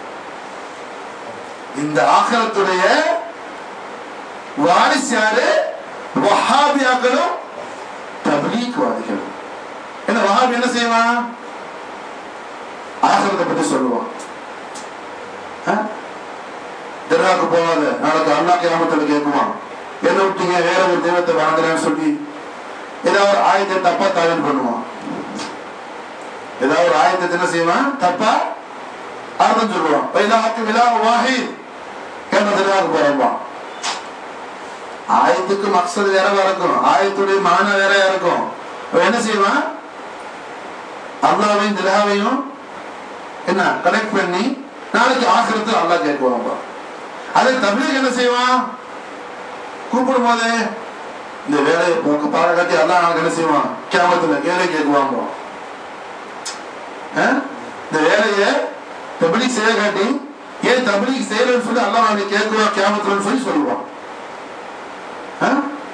இந்த ஆகரத்துடைய வாரிசு யாரு வஹாபியாக்களும் தப்லீக்வாதிகளும் என்ன வஹாபி என்ன செய்வான் ஆகரத்தை பத்தி சொல்லுவான் ஆ? தர்காக்கு போகாத நாளைக்கு அல்லா கிராமத்துல கேட்குவான் என்ன விட்டீங்க வேற ஒரு தெய்வத்தை வணங்குறேன்னு சொல்லி ஏதாவது ஒரு ஆயத்தை தப்பா தாவல் பண்ணுவான் ஏதாவது ஒரு ஆயத்தை என்ன செய்வான் தப்பா அர்த்தம் சொல்லுவான் வைலாக்கு விழா வாஹித் என்ன தர்காக்கு போறப்பான் ஆயத்துக்கு மக்சது வேறவா இருக்கும் ஆயத்துடைய மான வேறையா இருக்கும் அவன் என்ன செய்வான் அல்லாவையும் திலாவையும் என்ன கனெக்ட் பண்ணி நாளைக்கு ஆசிரத்தில் அல்லாஹ் கேட்குவாங்க அதே தமிழுக்கு என்ன செய்வான் கூப்பிடும் போது இந்த வேலையை போக்கு பாட காட்டி அல்லாஹ் நாளைக்கு என்ன செய்வான் கேமத்துல கேள்வி கேட்குவாங்க ஆ? இந்த வேலையை தபிலிக் செய்ய காட்டி ஏன் தபிலிக் செய்யலன்னு சொல்லி அல்லாஹ் நாளைக்கு கேட்குவான் கேமத்துலன்னு சொல்லி சொல்லுவான் ஆ?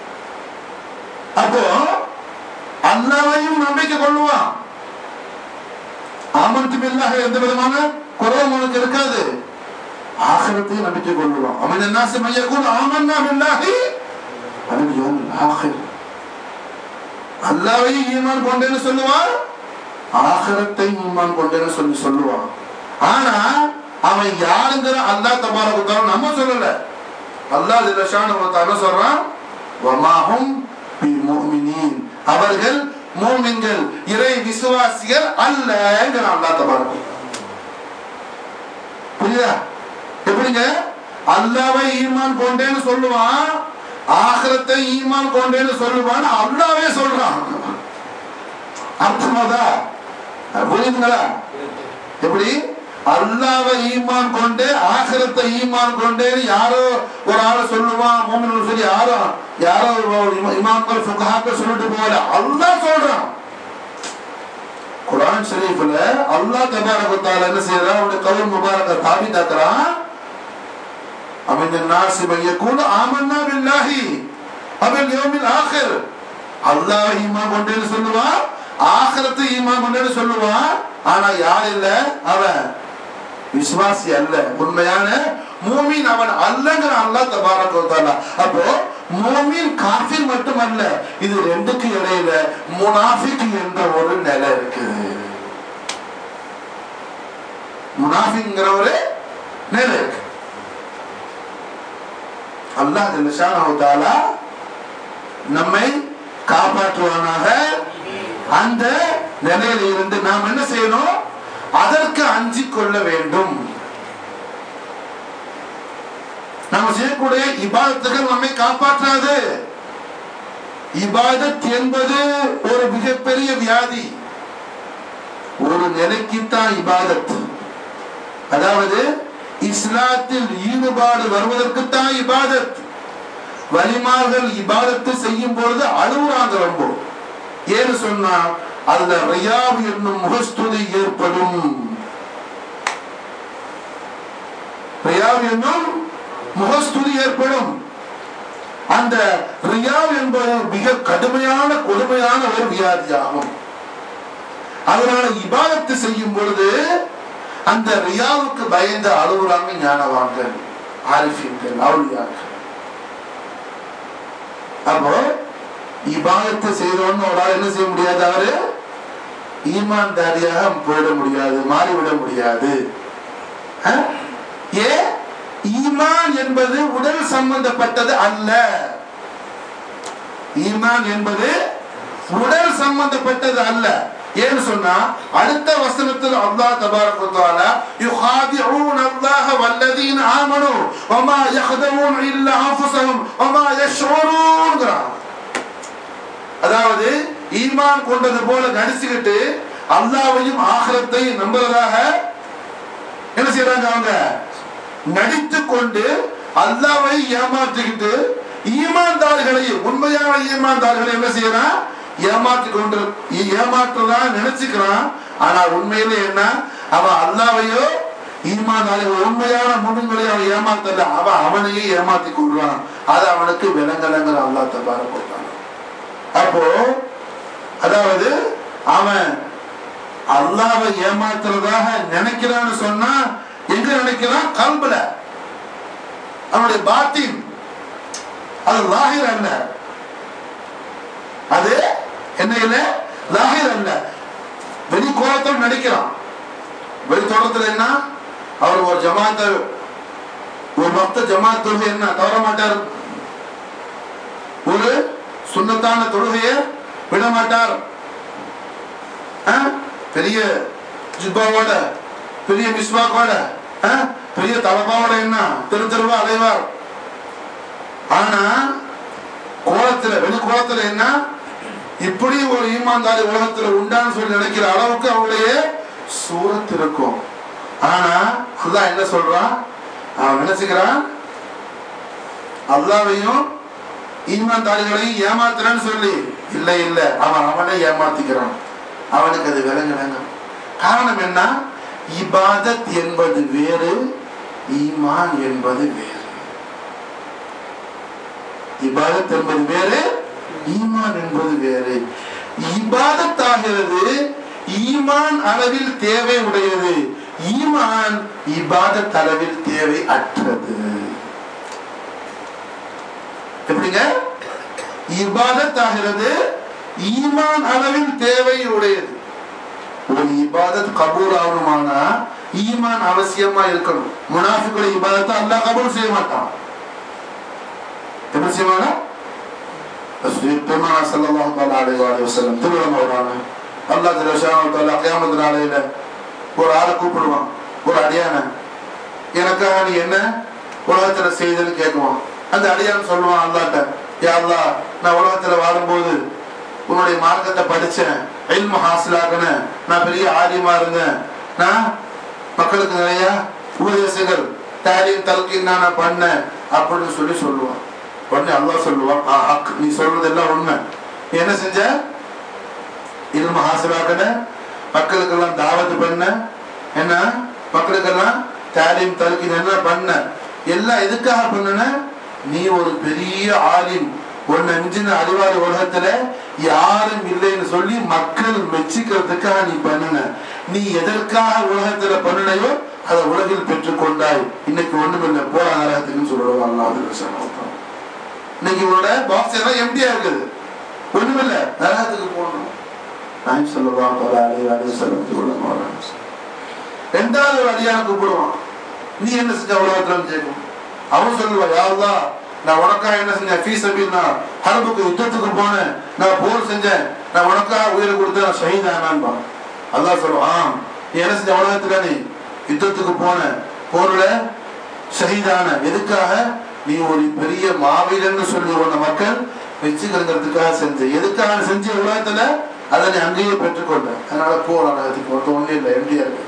அப்போ அல்லாவையும் நம்பிக்கை கொள்ளுவான் ஆமன்து பில்லாஹ் எந்த விதமான குறவும் உனக்கு இருக்காது ஆகிரத்தையும் நம்பிக்கை கொள்ளுவான் அவன் என்ன மையக்கூட ஆமன்னா பில்லாஹி அவன் யோமில் ஆகிர் அல்லாவையும் ஈமான் கொண்டேன்னு சொல்லுவான் ஆகிரத்தை ஈமான் கொண்டேன்னு சொல்லி சொல்லுவான் ஆனா அவன் யாருங்கிற அல்லாஹ் தபாரகுத்தார நம்ம சொல்லல அல்லாஹ் ஜில்லஷான் என்ன சொல்றான் வமாஹும் பி முஃமினீன் அவர்கள் மூமின்கள் இறை விசுவாசிகள் அல்லங்கிற அல்லாஹ் தபாரகு புரியுதா எப்படிங்க அல்லாவை ஈமான் கொண்டேன்னு சொல்லுவான் ஆகிரத்தை ஈமான் கொண்டேன்னு சொல்லுவான் அல்லாவே சொல்றான் அர்த்தமாதா புரியுதுங்களா எப்படி அல்லாவை ஈமான் கொண்டு ஆகிரத்தை ஈமான் கொண்டேன்னு யாரோ ஒரு ஆளு சொல்லுவான் மூமின் சொல்லி யாரோ யாரோ ஒரு இமா- இமாம்கள் ஃபுகஹாக்கள் சொல்லிட்டு போகல அல்லாஹ் சொல்றான் குரான் ஷரீஃப்ல அல்லாஹ் தபாரக வ தஆலா என்ன செய்யறான் அவனுடைய கவுல் முபாரக தாபிதாக்குறான் அமின் الناس من يقول آمنا بالله وباليوم الآخر அல்லாஹ் ஈமான் கொண்டேன்னு சொல்லுவான் ஆகிரத்தை ஈமான் கொண்டேன்னு சொல்லுவான் ஆனா யார் இல்ல அவன் விசுவாசி அல்ல உண்மையான மூமின் அவன் அல்லங்கிற அல்லாஹ் தபாரக வ தஆலா அப்போ மூமின் காஃபிர் மட்டுமல்ல இது ரெண்டுக்கு இடையில முனாஃபிக் என்ற ஒரு நிலை இருக்குது முனாஃபிக்ங்கிற ஒரு நிலை இருக்கு அல்லாஹ் ஜல்லஷானஹு தஆலா நம்மை காப்பாற்றுவானாக அந்த நிலையில இருந்து நாம் என்ன செய்யணும் அதற்கு அஞ்சிக் கொள்ள வேண்டும் நாம் செய்யக்கூடிய இபாதத்துகள் நம்மை காப்பாற்றாது இபாதத் என்பது ஒரு மிகப்பெரிய வியாதி ஒரு நிலைக்குத்தான் இபாதத் அதாவது இஸ்லாத்தில் ஈடுபாடு வருவதற்குத்தான் இபாதத் வலிமார்கள் இபாதத்து செய்யும் பொழுது அழுவுறாங்க ரொம்ப ஏன்னு சொன்னா அதுல ரியாப் என்னும் முகஸ்துதி ஏற்படும் ரியாப் என்னும் முகஸ்துதி ஏற்படும் அந்த ரியாவ் என்பது மிக கடுமையான கொடுமையான ஒரு வியாதியாகும் அதனால இபாதத்து செய்யும் பொழுது அந்த ரியாவுக்கு பயந்து அழுகுறாங்க ஞானவான்கள் ஆரிஃபின்கள் அவுளியாக்கள் அப்போ இபாதத்தை செய்தவன்னு ஒரு ஆள் என்ன செய்ய முடியாது அவரு ஈமான்தாரியாக போயிட முடியாது மாறிவிட முடியாது அஹ்? ஏன் ஈமான் என்பது உடல் சம்பந்தப்பட்டது அல்ல ஈமான் என்பது உடல் சம்பந்தப்பட்டது அல்ல ஏன்னு சொன்னா அடுத்த வசனத்தில் அல்லாஹ் தபாரக வ தஆலா யுஹாதிஊன அல்லாஹ வல்லதீன ஆமனு வமா யஹ்தவூன இல்லா அன்ஃபுஸஹும் வமா யஷ்ஊரூன்ங்கறான் அதாவது ஈமான் கொண்டது போல நடிச்சுக்கிட்டு அல்லாஹ்வையும் ஆகிரத்தையும் நம்புறதாக என்ன செய்யறாங்க அவங்க நடித்து கொண்டு அல்லாவை ஏமாற்றிக்கிட்டு ஈமான்தார்களை உண்மையான ஈமான்தார்களை என்ன செய்யறான் ஏமாற்றி கொண்டு ஏமாற்றுறான் நினைச்சுக்கிறான் ஆனா உண்மையில என்ன அவன் அல்லாவையோ ஈமான்தார்கள் உண்மையான முன்னுங்களை அவன் ஏமாத்தல அவன் அவனையே ஏமாத்தி கொள்றான் அது அவனுக்கு விலங்கலங்கிற அல்லா தபார போட்டான் அப்போ அதாவது அவன் அல்லாவை ஏமாத்துறதாக நினைக்கிறான்னு சொன்னா எங்க நினைக்கிறான் கல்புல அவனுடைய பாத்தின் அது லாகிர் அல்ல அது என்ன இல்ல லாகிர் அல்ல வெளி கோலத்தோடு நடிக்கிறான் வெளி தோட்டத்தில் என்ன அவர் ஒரு ஜமாத்த ஒரு பக்த ஜமாத் தொழுகை என்ன தவற மாட்டார் ஒரு சுண்ணத்தான தொழுகையை விட மாட்டார் ஆ? பெரிய ஜிப்பாவோட பெரிய மிஸ்வாக்கோட ஆ? பெரிய தலப்பாவோட என்ன தெரு தெருவா அலைவார் ஆனா கோலத்துல வெளி கோலத்துல என்ன இப்படி ஒரு ஈமான்தாரி உலகத்துல உண்டான்னு சொல்லி நினைக்கிற அளவுக்கு அவருடைய சூரத் இருக்கும் ஆனா அல்லாஹ் என்ன சொல்றான் அவன் நினைச்சுக்கிறான் அல்லாவையும் ஈமான்தாரிகளையும் ஏமாத்துறேன்னு சொல்லி இல்லை இல்லை அவன் அவனை ஏமாத்திக்கிறான் அவனுக்கு அது விளங்குறாங்க காரணம் என்ன இபாதத் என்பது வேறு ஈமான் என்பது வேறு இபாதத் என்பது வேறு ஈமான் என்பது வேறு இபாதத் ஆகிறது ஈமான் அளவில் தேவை உடையது ஈமான் இபாதத் அளவில் தேவை அற்றது எப்படிங்க இபாதத் ஆகிறது ஈமான் அளவில் தேவை உடையது ஒரு இபாதத் கபூல் ஆகணுமானா ஈமான் அவசியமா இருக்கணும் முனாஃபிக்குடைய இபாதத்தை அல்லாஹ் கபூல் செய்ய மாட்டான் எப்படி செய்வாங்க பெருமானா ஸல்லல்லாஹு தஆலா அலைஹி வஸல்லம் திருவிழா வருவாங்க அல்லாஹ் ஜல்லஷானு தஆலா கியாமத் நாளையில ஒரு ஆளை கூப்பிடுவான் ஒரு அடியான எனக்காக நீ என்ன உலகத்துல செய்தன்னு கேட்குவான் அந்த அடியான் சொல்லுவான் அல்லாட்ட யா அல்லாஹ் நான் உலகத்துல வாழும்போது உன்னுடைய மார்க்கத்தை படிச்சேன் இல்ம ஹாசிலாக்கினேன் நான் பெரிய ஆலிமா இருந்தேன் நான் மக்களுக்கு நிறைய உபதேசங்கள் தாலீம் தல்கின் நான் பண்ணேன் அப்படின்னு சொல்லி சொல்லுவான் உடனே அல்லாஹ் சொல்லுவான் ஆ ஹக் நீ சொல்றதெல்லாம் உண்மை நீ என்ன செஞ்ச இல்ம ஹாசிலாக்கின மக்களுக்கெல்லாம் தாவத்து பண்ண என்ன மக்களுக்கெல்லாம் தாலீம் தல்கின் என்ன பண்ண எல்லாம் எதுக்காக பண்ணுன நீ ஒரு பெரிய ஆலிம் உன்னை மிஞ்சின அறிவாளி உலகத்துல யாரும் இல்லைன்னு சொல்லி மக்கள் மெச்சிக்கிறதுக்காக நீ பண்ணுன நீ எதற்காக உலகத்துல பண்ணுனையோ அதை உலகில் பெற்றுக்கொண்டாய் இன்னைக்கு ஒண்ணுமில்லை போற நரகத்துக்குன்னு சொல்லுவாங்க அல்லாஹ் இன்னைக்கு உன்னோட பாக்ஸ் எல்லாம் எம்டியா இருக்குது ஒண்ணுமில்ல நரகத்துக்கு போகணும் நாயம் சொல்லுவான் பல அடி அடி சொல்லுவாங்க ரெண்டாவது ஒரு அடியான கூப்பிடுவான் நீ என்ன செஞ்ச உலகத்துல கேட்கும் அவன் சொல்லுவான் யாருதான் நான் உனக்கா என்ன செஞ்சேன் ஃபீஸ் அப்படின்னா ஹரபுக்கு யுத்தத்துக்கு போனேன் நான் போர் செஞ்சேன் நான் உனக்கா உயிரை கொடுத்து நான் ஷஹீதானான்பா அல்லாஹ் சொல்லுவான் ஆ, நீ என்ன செஞ்ச உலகத்துல நீ யுத்தத்துக்கு போன போர்ல ஷஹீதான எதுக்காக நீ ஒரு பெரிய மாவீரன்னு சொல்லி உன்ன மக்கள் வச்சுக்கிறதுக்காக செஞ்ச எதுக்காக செஞ்ச உலகத்துல அதை நீ அங்கேயே பெற்றுக்கொண்ட அதனால போறான் அதுக்கு மட்டும் ஒண்ணு இல்லை எம்டியா இருக்கு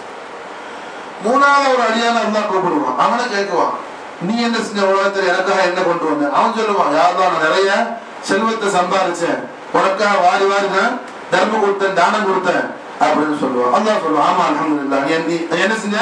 மூணாவது ஒரு அடியான அல்லாஹ் கூப்பிடுவான் அவனை கேட்குவான் நீ என்ன செஞ்ச உலகத்துல எனக்காக என்ன கொண்டு வந்த அவன் சொல்லுவான் யார்தான் நான் நிறைய செல்வத்தை சம்பாதிச்சேன் உனக்காக வாரி வாரி நான் தர்மம் கொடுத்தேன் தானம் கொடுத்தேன் அப்படின்னு சொல்லுவான் அல்லாஹ் சொல்லுவான் ஆமா அல்ஹம்துலில்லாஹ் நீ நீ என்ன செஞ்ச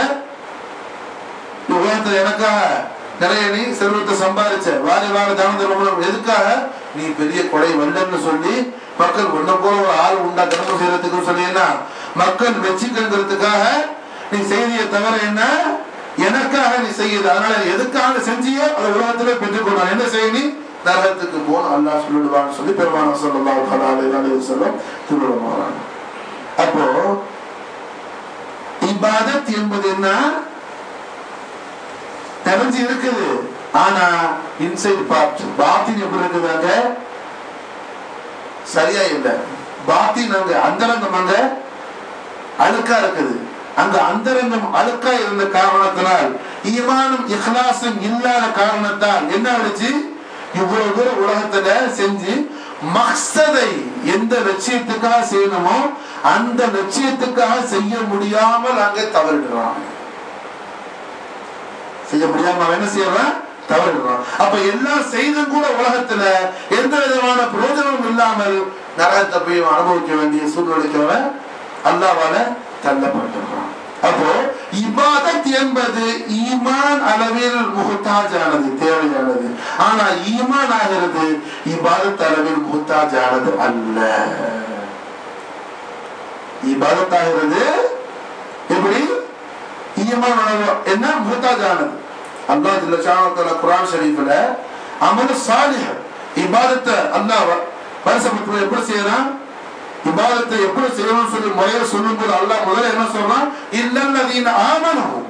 இந்த உலகத்துல எனக்காக நிறைய நீ செல்வத்தை சம்பாதிச்ச வாரி வாரி தானம் தர்மம் எதுக்காக நீ பெரிய கொடை வல்லன்னு சொல்லி மக்கள் ஒன்ன போல ஒரு ஆள் உண்டா தர்மம் செய்யறதுக்கு சொன்னீங்கன்னா மக்கள் வெச்சிக்கிறதுக்காக நீ செய்தியை தவிர என்ன எனக்காக நீ செய்யுது அதனால எதுக்காக செஞ்சியோ அதை உலகத்துல பெற்றுக்கொண்டான் என்ன செய்ய நீ நரகத்துக்கு போன அல்லாஹ் சொல்லிடுவான்னு சொல்லி பெருமான சொல்லலாம் அலைஹி வஸல்லம் திருவிழமாறாங்க அப்போ இபாதத் என்பது என்ன தெரிஞ்சு இருக்குது ஆனா இன்சைட் பார்ட் பாத்தின் எப்படி இருக்குதாங்க சரியா இல்லை பாத்தின் அங்க அந்தரங்கம் அங்க அழுக்கா இருக்குது அந்த அந்தரங்கம் அழுக்கா இருந்த காரணத்தினால் ஈமானும் இஹ்லாசும் இல்லாத காரணத்தால் என்ன ஆயிடுச்சு இவ்வளவு தூரம் உலகத்துல செஞ்சு மக்சதை எந்த லட்சியத்துக்காக செய்யணுமோ அந்த லட்சியத்துக்காக செய்ய முடியாமல் அங்கே தவறிடுறான் செய்ய முடியாம அவன் என்ன செய்யறான் தவறிடுறோம் அப்ப எல்லாம் செய்தும் கூட உலகத்துல எந்த விதமான பிரயோஜனமும் இல்லாமல் நரகத்தை போய் அனுபவிக்க வேண்டிய சூழ்நிலைக்கு அவன் அல்லாவால தள்ளப்பட்டுறான் அப்போ இபாதத் என்பது ஈமான் அளவில் முகத்தாஜானது தேவையானது ஆனா ஈமான் ஆகிறது இபாதத் அளவில் முகத்தாஜானது அல்ல இபாதத் ஆகிறது எப்படி ஈமான் அளவு என்ன முகத்தாஜானது அல்லாஹ் ஜல்ல ஷானத்துல குர்ஆன் ஷரீஃப்ல அமல் சாலிஹ் இபாதத்தை அல்லாஹ் பரிசமத்துல எப்படி செய்யறான் இபாதத்தை எப்படி செய்யணும்னு சொல்லி முறையை சொல்லும்போது அல்லாஹ் முதல்ல என்ன சொல்றான் இல்லல்லதீன ஆமனஹு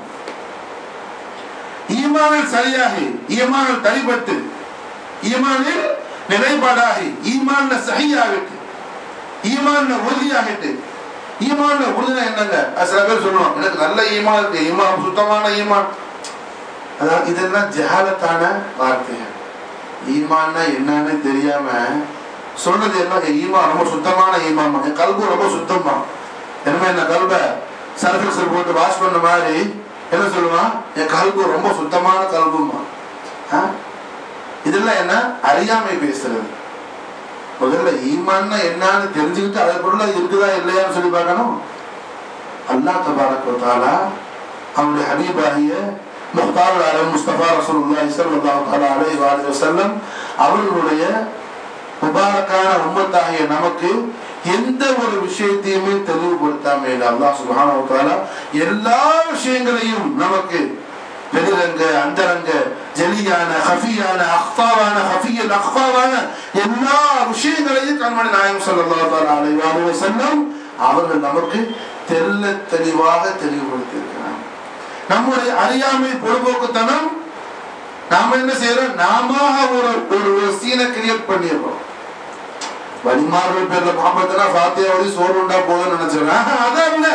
ஈமானில் சரியாகி ஈமானில் தனிப்பட்டு ஈமானில் நிலைப்பாடாகி ஈமான்ல சஹியாகிட்டு ஈமான்ல உறுதியாகிட்டு ஈமான்ல உறுதினா என்னங்க அது சில பேர் சொல்லுவாங்க எனக்கு நல்ல ஈமான் இருக்கு ஈமான் சுத்தமான ஈமான் அதாவது இதெல்லாம் ஜஹாலத்தான வார்த்தைகள் ஈமான்னா என்னன்னு தெரியாம சொல்றது என்ன என் ஈமான் ரொம்ப சுத்தமான ஈமான் என் கல்பு ரொம்ப சுத்தமா என்ன என்ன கல்ப சர்ஃபெக்சல் போட்டு வாஷ் பண்ண மாதிரி என்ன சொல்லுவான் என் கல்பு ரொம்ப சுத்தமான கல்புமா ஆ? இதெல்லாம் என்ன அறியாமை பேசுறது முதல்ல ஈமான்னா என்னன்னு தெரிஞ்சுக்கிட்டு அதை பொருள் அது இருக்குதா இல்லையான்னு சொல்லி பார்க்கணும் அல்லாஹ் தபாரக் வ தஆலா அவனுடைய ஹபீபாகிய முக்தார் அலம் முஸ்தபா ரசூலுல்லாஹி ஸல்லல்லாஹு தஆலா அலைஹி வஸல்லம் வஸல்லம் அவர்களுடைய முபாரக்கான உம்மத்தாகிய நமக்கு எந்த ஒரு விஷயத்தையுமே தெளிவுபடுத்தாம இல்லை அல்லாஹ் சுப்ஹானஹு வ தஆலா எல்லா விஷயங்களையும் நமக்கு வெளிரங்க அந்தரங்க ஜெலியான ஹஃபியான அக்ஃபாவான ஹஃபியல் அக்ஃபாவான எல்லா விஷயங்களையும் கண்மணி நாயகம் ஸல்லல்லாஹு தஆலா அலைஹி வஸல்லம் அவர்கள் நமக்கு தெல்ல தெளிவாக தெளிவுபடுத்தி இருக்கிறாங்க நம்முடைய அறியாமை பொழுதுபோக்குத்தனம் நாம என்ன செய்யறோம் நாம ஒரு ஒரு ஒரு சீனை கிரியேட் பண்ணிடுறோம் வலிமார்கள் பேர்ல முகமதுனா ஃபாத்தியாவதி சோறு உண்டா போதும்னு நினைச்சிருக்கேன் அதான் இல்ல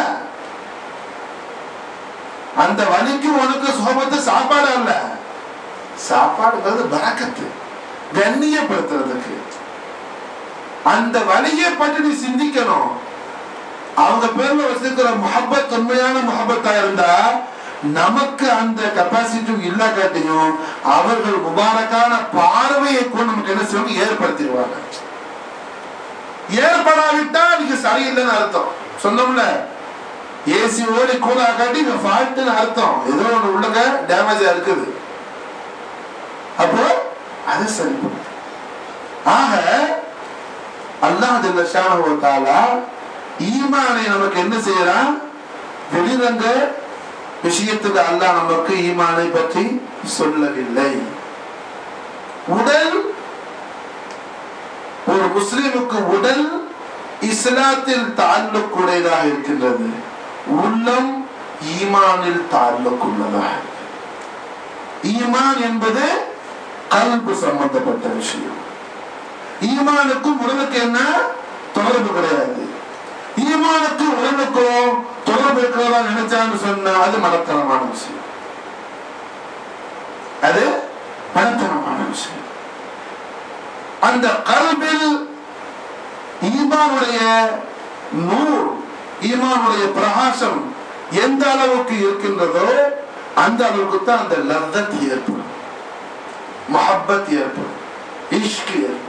அந்த வலிக்கு உனக்கு சோபத்து சாப்பாடு அல்ல சாப்பாடுங்கிறது பறக்கத்து கண்ணியப்படுத்துறதுக்கு அந்த வலியை பற்றி நீ சிந்திக்கணும் அவங்க பேர்ல வச்சிருக்கிற முகப்பத் உண்மையான முகப்பத்தா இருந்தா நமக்கு அந்த கெப்பாசிட்டி இல்லாக்காட்டியும் அவர்கள் முபாரக்கான பார்வையை கொண்டு நமக்கு என்ன செய்வாங்க ஏற்படுத்திடுவாங்க ஏற்படாவிட்டா நீங்க சரியில்லைன்னு அர்த்தம் சொன்னோம்ல ஏசி ஓடி கூலா காட்டி இங்க ஃபால்ட்டுன்னு அர்த்தம் ஏதோ ஒண்ணு உள்ளங்க டேமேஜா இருக்குது அப்போ அதை சரி பண்ணு. ஆக அல்லாஹ் ஜல்ல ஷானஹு வ தஆலா ஈமானை நமக்கு என்ன செய்யறான் வெளிரங்க விஷயத்துக்கு அல்லாஹ் நமக்கு ஈமானை பற்றி சொல்லவில்லை உடல் ஒரு முஸ்லிமுக்கு உடல் இஸ்லாத்தில் தாழ்லுக்குடையதாக இருக்கின்றது உள்ளம் ஈமானில் தாழ்லுக்குள்ளதாக ஈமான் என்பது கல்பு சம்பந்தப்பட்ட விஷயம் ஈமானுக்கும் உடலுக்கு என்ன தொடர்பு கிடையாது ஈமானுக்கும் உடலுக்கும் தொடர்பு இருக்கிறதா நினைச்சான்னு சொன்னா அது மனத்தனமான விஷயம் அது மனத்தனமான விஷயம் அந்த கல்பில் ஈமானுடைய நூல் ஈமானுடைய பிரகாசம் எந்த அளவுக்கு இருக்கின்றதோ அந்த அளவுக்கு தான் அந்த லத்தத் ஏற்படும் மஹப்பத் ஏற்படும் இஷ்க் ஏற்படும்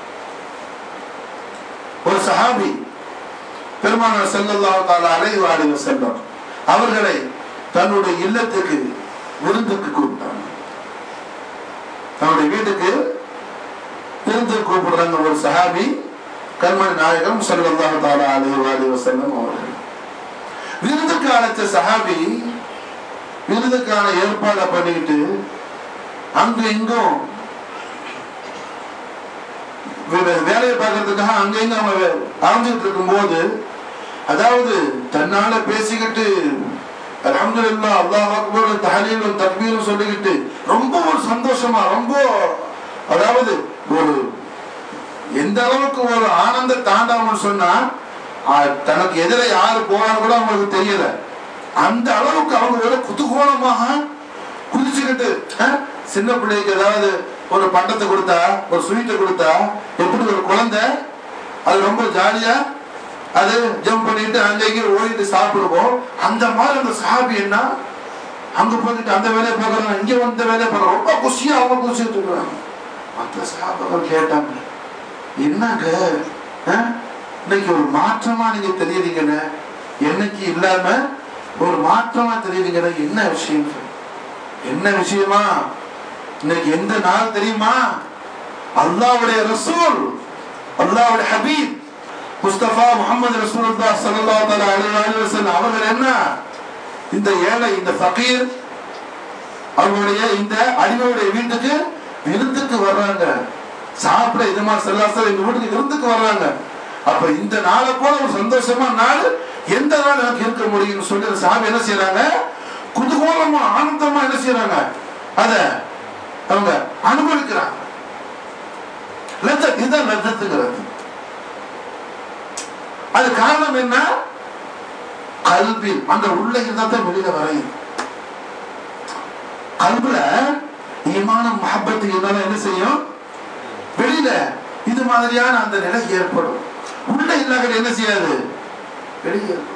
ஒரு சஹாபி பெருமானார் ஸல்லல்லாஹு தஆலா அலைஹி வஸல்லம் வஸல்லம் அவர்களை தன்னுடைய இல்லத்துக்கு விருந்துக்கு கூப்பிட்டாங்க தன்னுடைய வீட்டுக்கு விருந்து கூப்பிடுறாங்க ஒரு சஹாபி கண்மணி நாயகம் ஸல்லல்லாஹு தஆலா அலைஹி வஸல்லம் அவர்கள் விருந்துக்கு அழைச்ச சஹாபி விருதுக்கான ஏற்பாடை பண்ணிக்கிட்டு அங்க இங்கும் வே- வேலையை பார்க்கறதுக்காக அங்க இங்க அவங்க வே- அலைஞ்சுக்கிட்டு இருக்கும்போது அதாவது தன்னால பேசிக்கிட்டு அல்ஹம்துலில்லாஹ் அல்லாஹ் அக்பர் தஹலீலும் தக்பீரும் சொல்லிக்கிட்டு ரொம்ப ஒரு சந்தோஷமா ரொம்ப அதாவது ஒரு எந்த அளவுக்கு ஒரு ஆனந்த தாண்டாமல் சொன்னா ஆ, தனக்கு எதிர யாரு போறான்னு கூட அவங்களுக்கு தெரியல அந்த அளவுக்கு அவங்க ஒரு குதூகலமாக குதிச்சுக்கிட்டு ஆ, சின்ன பிள்ளைக்கு ஏதாவது ஒரு பண்டத்தை கொடுத்தா ஒரு ஸ்வீட்டை கொடுத்தா எப்படி ஒரு குழந்தை அது ரொம்ப ஜாலியா அது ஜம்ப் பண்ணிட்டு அங்கே இங்கே ஓடிட்டு சாப்பிடுவோம் அந்த மாதிரி அந்த சாபி என்ன அங்க போயிட்டு அந்த வேலையை பார்க்கறாங்க இங்க வந்து இந்த வேலையை பார்க்கறாங்க ரொம்ப குஷியா அவங்க குஷிட்டு இருக்கிறாங்க மற்ற சாபங்கள் கேட்டாங்க என்னங்க ஆ? இன்னைக்கு ஒரு மாற்றமா நீங்க தெரியுறீங்கன்னு என்னைக்கு இல்லாம ஒரு மாற்றமா தெரியுறீங்கன்னு என்ன விஷயம் என்ன விஷயமா இன்னைக்கு எந்த நாள் தெரியுமா அல்லாவுடைய ரசூல் அல்லாவுடைய ஹபீப் முஸ்தபா முகமது ரசூலுல்லாஹ் ஸல்லல்லாஹு தஆலா அலைஹி வஸல்லம் அவர்கள் என்ன இந்த ஏழை இந்த ஃபகீர் அவங்களுடைய இந்த அடிமையுடைய வீட்டுக்கு விருந்துக்கு வர்றாங்க சாப்பிட இதமா செல்லாசல் எங்க வீட்டுக்கு விருந்துக்கு வர்றாங்க அப்ப இந்த நாளை போல ஒரு சந்தோஷமா நாள் எந்த நாள் எனக்கு இருக்க முடியும்னு சொல்லி அந்த சாமி என்ன செய்யறாங்க குதூகலமா ஆனந்தமா என்ன செய்யறாங்க அத அவங்க அனுபவிக்கிறாங்க லத்தத் இதுதான் லத்தத்துங்கிறது அது காரணம் என்ன கல்வில் அந்த உள்ள இருந்தா தான் வெளியில வரையும் கல்வில ஈமான மஹப்பத்து இருந்தாலும் என்ன செய்யும் வெளியில இது மாதிரியான அந்த நிலை ஏற்படும் உள்ள இல்லாத என்ன செய்யாது வெளியே ஏற்படாது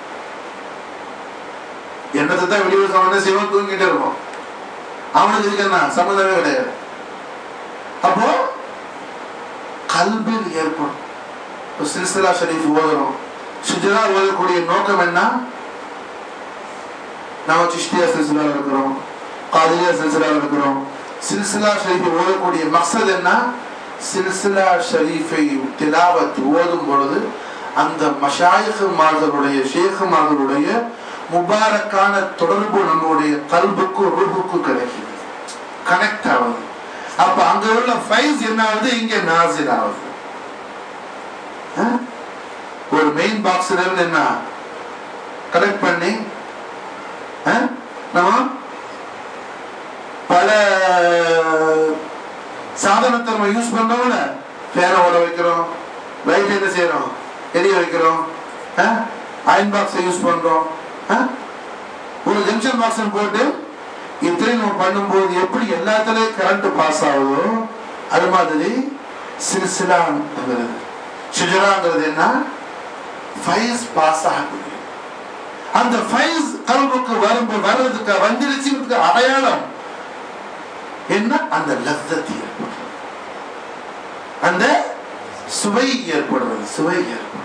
என்னத்தை தான் வெளியே இருக்கவன் என்ன செய்வான் தூங்கிட்டே இருப்பான் அவனுக்கு இதுக்கு என்ன சம்மந்தமே கிடையாது அப்போ கல்வில் ஏற்படும் இப்போ சில்சிலா ஷரீஃப் ஓதுறோம் சுஜரா ஓதக்கூடிய நோக்கம் என்ன நாம சிஷ்டியா சில்சிலா இருக்கிறோம் காதிரியா சில்சிலா இருக்கிறோம் சில்சிலா ஷரீஃபை ஓதக்கூடிய மக்சத் என்ன சில்சிலா ஷரீஃபை திலாவத் ஓதும் பொழுது அந்த மஷாயிகுமார்களுடைய ஷேகுமார்களுடைய முபாரக்கான தொடர்பு நம்முடைய கல்புக்கு ரூபுக்கு கிடைக்குது கனெக்ட் ஆகுது அப்ப அங்க உள்ள ஃபைஸ் என்ன ஆகுது இங்க நாசில் ஆகுது ஆ? ஒரு மெயின் பாக்ஸ்ல இருந்து என்ன கனெக்ட் பண்ணி ஆ? நம்ம பல சாதனத்தை நம்ம யூஸ் பண்றோம்ல ஃபேனை ஓட வைக்கிறோம் லைட் என்ன செய்யறோம் எரிய வைக்கிறோம் அயன் பாக்ஸை யூஸ் பண்றோம் ஆ? ஒரு ஜங்ஷன் பாக்ஸ் போட்டு இத்தனையும் நம்ம பண்ணும்போது எப்படி எல்லாத்துலயும் கரண்ட் பாஸ் ஆகுதோ அது மாதிரி சில்சிலாங்கிறது ஷுஜராங்கிறது என்ன ஃபைஸ் பாஸ் ஆகுது அந்த ஃபைஸ் கல்வுக்கு வரும்போது வர்றதுக்கு வந்துடுச்சுக்கு அடையாளம் என்ன அந்த லத்தத்தி ஏற்படுறது அந்த சுவை ஏற்படுறது சுவை ஏற்படுறது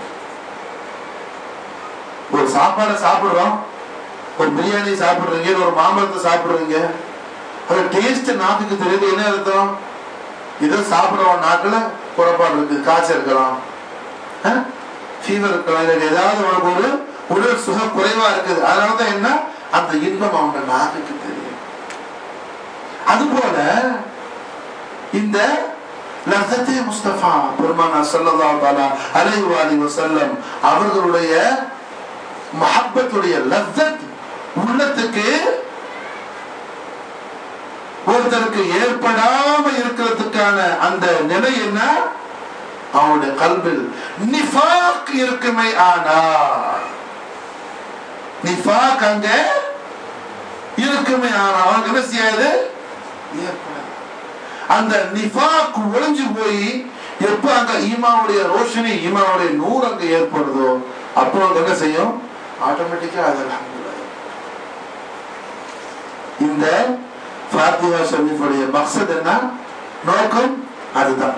ஒரு சாப்பாடை சாப்பிடுறோம் ஒரு பிரியாணி சாப்பிடுறீங்க இல்ல ஒரு மாம்பழத்தை சாப்பிடுறீங்க அது டேஸ்ட் நாக்குக்கு தெரியுது என்ன அர்த்தம் ஏதோ சாப்பிடுறோம் நாக்குல குறைபாடு இருக்கு காய்ச்சல் இருக்கலாம் ஃபீவர் இருக்கலாம் இல்லை ஏதாவது உனக்கு ஒரு உடல் சுக குறைவா இருக்குது அதனால தான் என்ன அந்த இன்பம் அவங்க நாக்குக்கு தெரியும் அதுபோல இந்த லத்தே முஸ்தபா பெருமானா ஸல்லல்லாஹு தஆலா அலைஹி வஸல்லம் வஸல்லம் அவர்களுடைய மஹப்பத்துடைய லத்தத் உள்ளத்துக்கு ஒருத்தருக்கு ஏற்படாம இருக்கிறதுக்கான அந்த நிலை என்ன அவனுடைய கல்வில் நிஃபாக் இருக்குமே ஆனா நிஃபாக் அங்க இருக்குமே ஆனா அவனுக்கு என்ன செய்யாது ஏற்படாது அந்த நிஃபாக் ஒளிஞ்சு போய் எப்ப அங்க ஈமாவுடைய ரோஷனி ஈமாவுடைய நூறு அங்க ஏற்படுதோ அப்போ அங்க என்ன செய்யும் ஆட்டோமேட்டிக்கா அது அல்ஹம்துலில்லாஹ். இந்த ஃபாத்திஹா ஷரீஃபுடைய மக்சத் என்ன நோக்கம் அதுதான்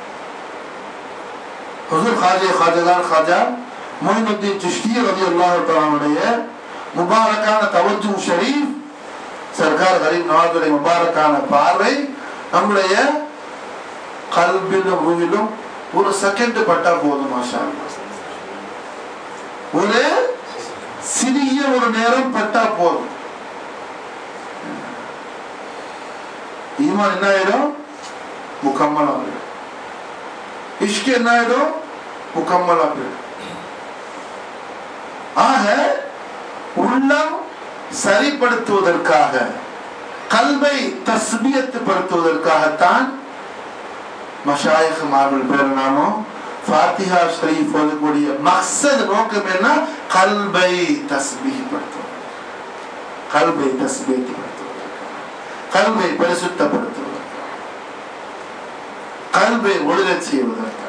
ஹுசூர் காஜே காஜகான் காஜா மொயினுத்தீன் சிஷ்டி ரலியல்லாஹு தஆலாவுடைய முபாரக்கான தவஜு ஷரீஃப் சர்க்கார் கரீம் நவாதுடைய முபாரக்கான பார்வை நம்முடைய கல்விலும் ரூவிலும் ஒரு செகண்ட் பட்டா போதும் மாஷா அல்லாஹ். ஒரு சிறிய ஒரு நேரம் பட்டா போதும் ஈமான் என்ன ஆயிடும் முக்கம்மலா போயிடும் இஷ்கு என்ன ஆயிடும் முக்கம்மலா போயிடும் ஆக உள்ளம் சரிப்படுத்துவதற்காக கல்வை தஸ்பியத்துப்படுத்துவதற்காகத்தான் மஷாயிக் மார்கள் பேர் நாமோ ஃபாத்திஹா ஷரீஃப் ஓதக்கூடிய மக்சத் நோக்கம் என்ன கல்வை தஸ்பீஹப்படுத்துவது கல்வை தஸ்பீஹப்படுத்துவதற்காக கல்வை பரிசுத்தப்படுத்துவதற்காக கல்வை ஒழுகச் செய்வதற்காக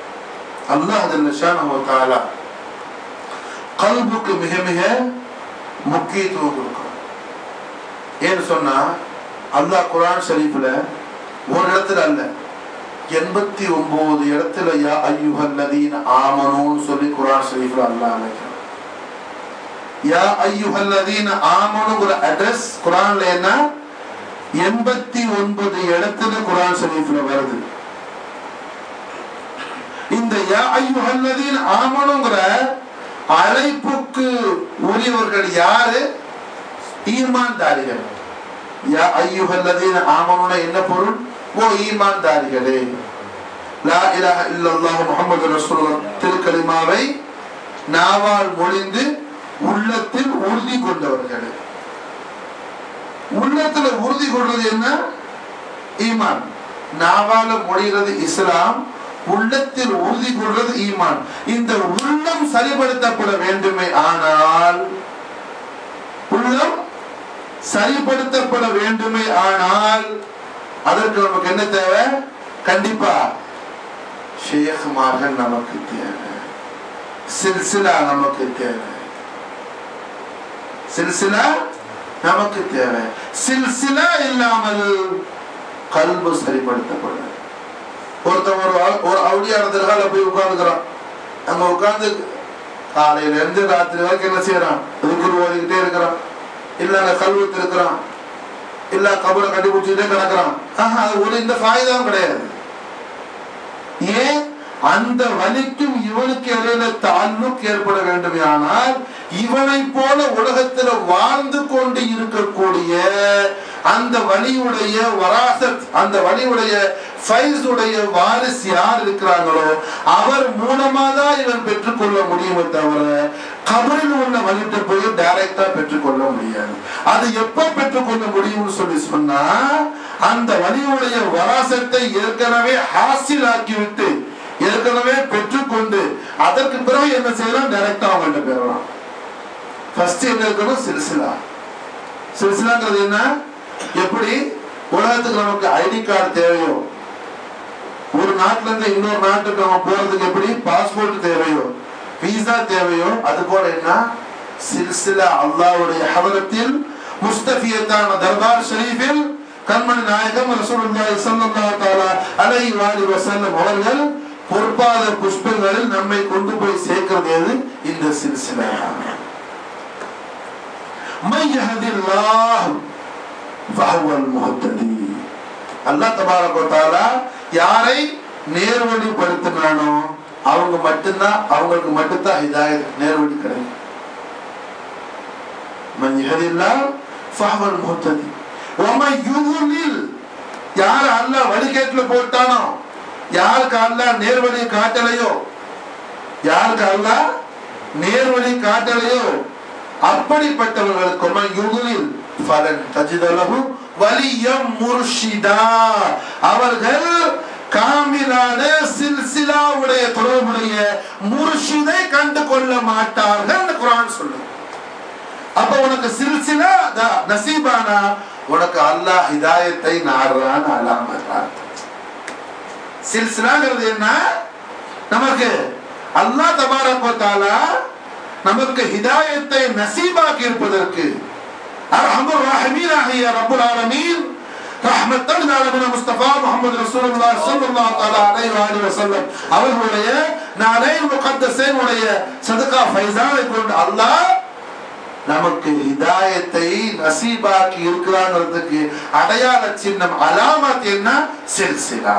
அல்லாஹ் ஜல்ல ஷானஹு வ தஆலா கல்புக்கு மிக மிக முக்கியத்துவம் கொடுக்கிறோம் ஏன்னு சொன்னா அல்லாஹ் குரான் ஷரீஃப்ல ஒரு இடத்துல அல்ல எண்பத்தி ஒன்பது இடத்துல யா ஐயுஹல்லதீன ஆமனுன்னு சொல்லி குரான் ஷரீஃப்ல அல்லாஹ் அழைக்கிறான் யா ஐயுஹல்லதீன ஆமனுங்கிற அட்ரஸ் குரான்ல என்ன எண்பத்தி ஒன்பது இடத்துல குரான் ஷரீஃப்ல வருது இந்த யா ஐயுஹல்லதீன ஆமனுங்கிற அழைப்புக்கு உரியவர்கள் யாரு ஈமான்தாரிகள் யா ஐயுஹல்லதீன ஆமனுன என்ன பொருள் ஓ ஈமான்தாரிகளே லா இலாஹ இல்லல்லாஹு முஹம்மது ரசூலுல்லாஹ் திருக்கலிமாவை நாவால் மொழிந்து உள்ளத்தில் உறுதி கொண்டவர்களே உள்ளத்துல உறுதி கொள்வது என்ன ஈமான் நாவால மொழிகிறது இஸ்லாம் உள்ளத்தில் உறுதி கொள்வது ஈமான் இந்த உள்ளம் சரிபடுத்தப்பட வேண்டுமே ஆனால் உள்ளம் சரிபடுத்தப்பட வேண்டுமே ஆனால் அதற்கு நமக்கு என்ன தேவை கண்டிப்பா ஷேഖ்மார்கள் நமக்கு தேவை சில்சிலா நமக்கு தேவை சில்சிலா நமக்கு தேவை சில்சிலா இல்லாமல் கல்பு சரிப்படுத்தப்படாது ஒருத்தன் ஒரு ஆள்- ஒரு அவுடியான தர்கால போய் உட்கார்ந்துக்கிறான் அங்க உட்கார்ந்து காலையில இருந்து ராத்திரி வரைக்கும் என்ன செய்யறான் ருக்குர் ஓதிக்கிட்டே இருக்கிறான் இல்ல அங்க கல்வெட்டு இருக்கிறான் இல்ல கபரை கட்டி பிடிச்சிட்டே கிடக்குறான் ஆஹா அது ஒரு இந்த ஃபாயுதாவும் கிடையாது ஏன் அந்த வலிக்கும் இவனுக்கு இடையில தாழ்வுக்கு ஏற்பட வேண்டுமே ஆனால் இவனை போல உலகத்துல வாழ்ந்து கொண்டு இருக்கக்கூடிய அந்த வலியுடைய வராசத் அந்த வலியுடைய ஃபைஸ் உடைய வாரிசு யார் இருக்கிறாங்களோ அவர் மூலமா தான் இவன் பெற்றுக்கொள்ள முடியுமே தவிர கபரில் உள்ள வலிட்ட போய் டைரக்டா பெற்றுக்கொள்ள முடியாது அது எப்ப பெற்றுக்கொள்ள முடியும்னு சொல்லி சொன்னா அந்த வலியுடைய வராசத்தை ஏற்கனவே ஹாசிலாக்கி விட்டு ஏற்கனவே பெற்றுக்கொண்டு அதற்கு பிறகு என்ன செய்யலாம் டைரக்டா அவங்கள்ட்ட பெறலாம் ஃபர்ஸ்ட் என்ன இருக்கணும் சில்சிலா சில்சிலாங்கிறது என்ன எப்படி உலகத்துக்கு நமக்கு ஐடி கார்டு தேவையோ ஒரு நாட்டுல இருந்து இன்னொரு நாட்டுக்கு நம்ம போறதுக்கு எப்படி பாஸ்போர்ட் தேவையோ விசா தேவையோ அது போல என்ன சில்சிலா அல்லாஹ்வுடைய ஹதரத்தில் முஸ்தபியத்தான தர்பார் ஷரீஃபில் கண்மணி நாயகம் ரசூலுல்லாஹி ஸல்லல்லாஹு தஆலா அலைஹி வஆலிஹி வஸல்லம் அவர்கள் பொற்பாத புஷ்பங்களில் நம்மை கொண்டு போய் சேர்க்கிறது எது இந்த சில்சிலா من يهد الله فهو المهتدي அல்லாஹ் தபாரக வ தஆலா யாரை நேர்வழிப்படுத்தினானோ அவங்க மட்டும்தான் அவங்களுக்கு மட்டும்தான் ஹிதாயத் நேர்வழி கிடைக்கும் من يهد الله فهو المهتدي ومن يضلل யார் அல்லாஹ் வழிகேட்டுல போட்டானோ யாருக்கு அல்லாஹ் நேர்வழி காட்டலையோ யாருக்கு அல்லாஹ் நேர்வழி காட்டலையோ அப்படிப்பட்டவர்களுக்கு மன் யுதுலில் ஃபலன் தஜிதலஹு வலியம் முர்ஷிதா அவர்கள் காமிலான சில்சிலாவுடைய தொடர்புடைய முர்ஷிதை கண்டு கொள்ள மாட்டார்கள் குரான் சொல்லுது அப்ப உனக்கு சில்சிலா த- நசீபானா உனக்கு அல்லாஹ் ஹிதாயத்தை நாடுறான்னு அலாமத்தான் சில்சிலாங்கிறது என்ன நமக்கு அல்லாஹ் தபாரக் வ தஆலா நமக்கு ஹிதாயத்தை நசீபாக்கி இருப்பதற்கு அர்ஹமுர் ராஹிமீன் ஆகிய ரப்புல் ஆலமீன் ரஹ்மத்தல் ஆலமீன் முஸ்தபா முஹம்மது ரசூலுல்லாஹ் ஸல்லல்லாஹு தஆலா அலைஹி வஆலிஹி வஸல்லம் அவர்களுடைய நாளைன் முகத்தஸின் உடைய சதகா ஃபைசானை கொண்டு அல்லாஹ் நமக்கு ஹிதாயத்தை நசீபாக்கி இருக்கிறாங்கிறதுக்கு அடையாள சின்னம் அலாமத் என்ன சில்சிலா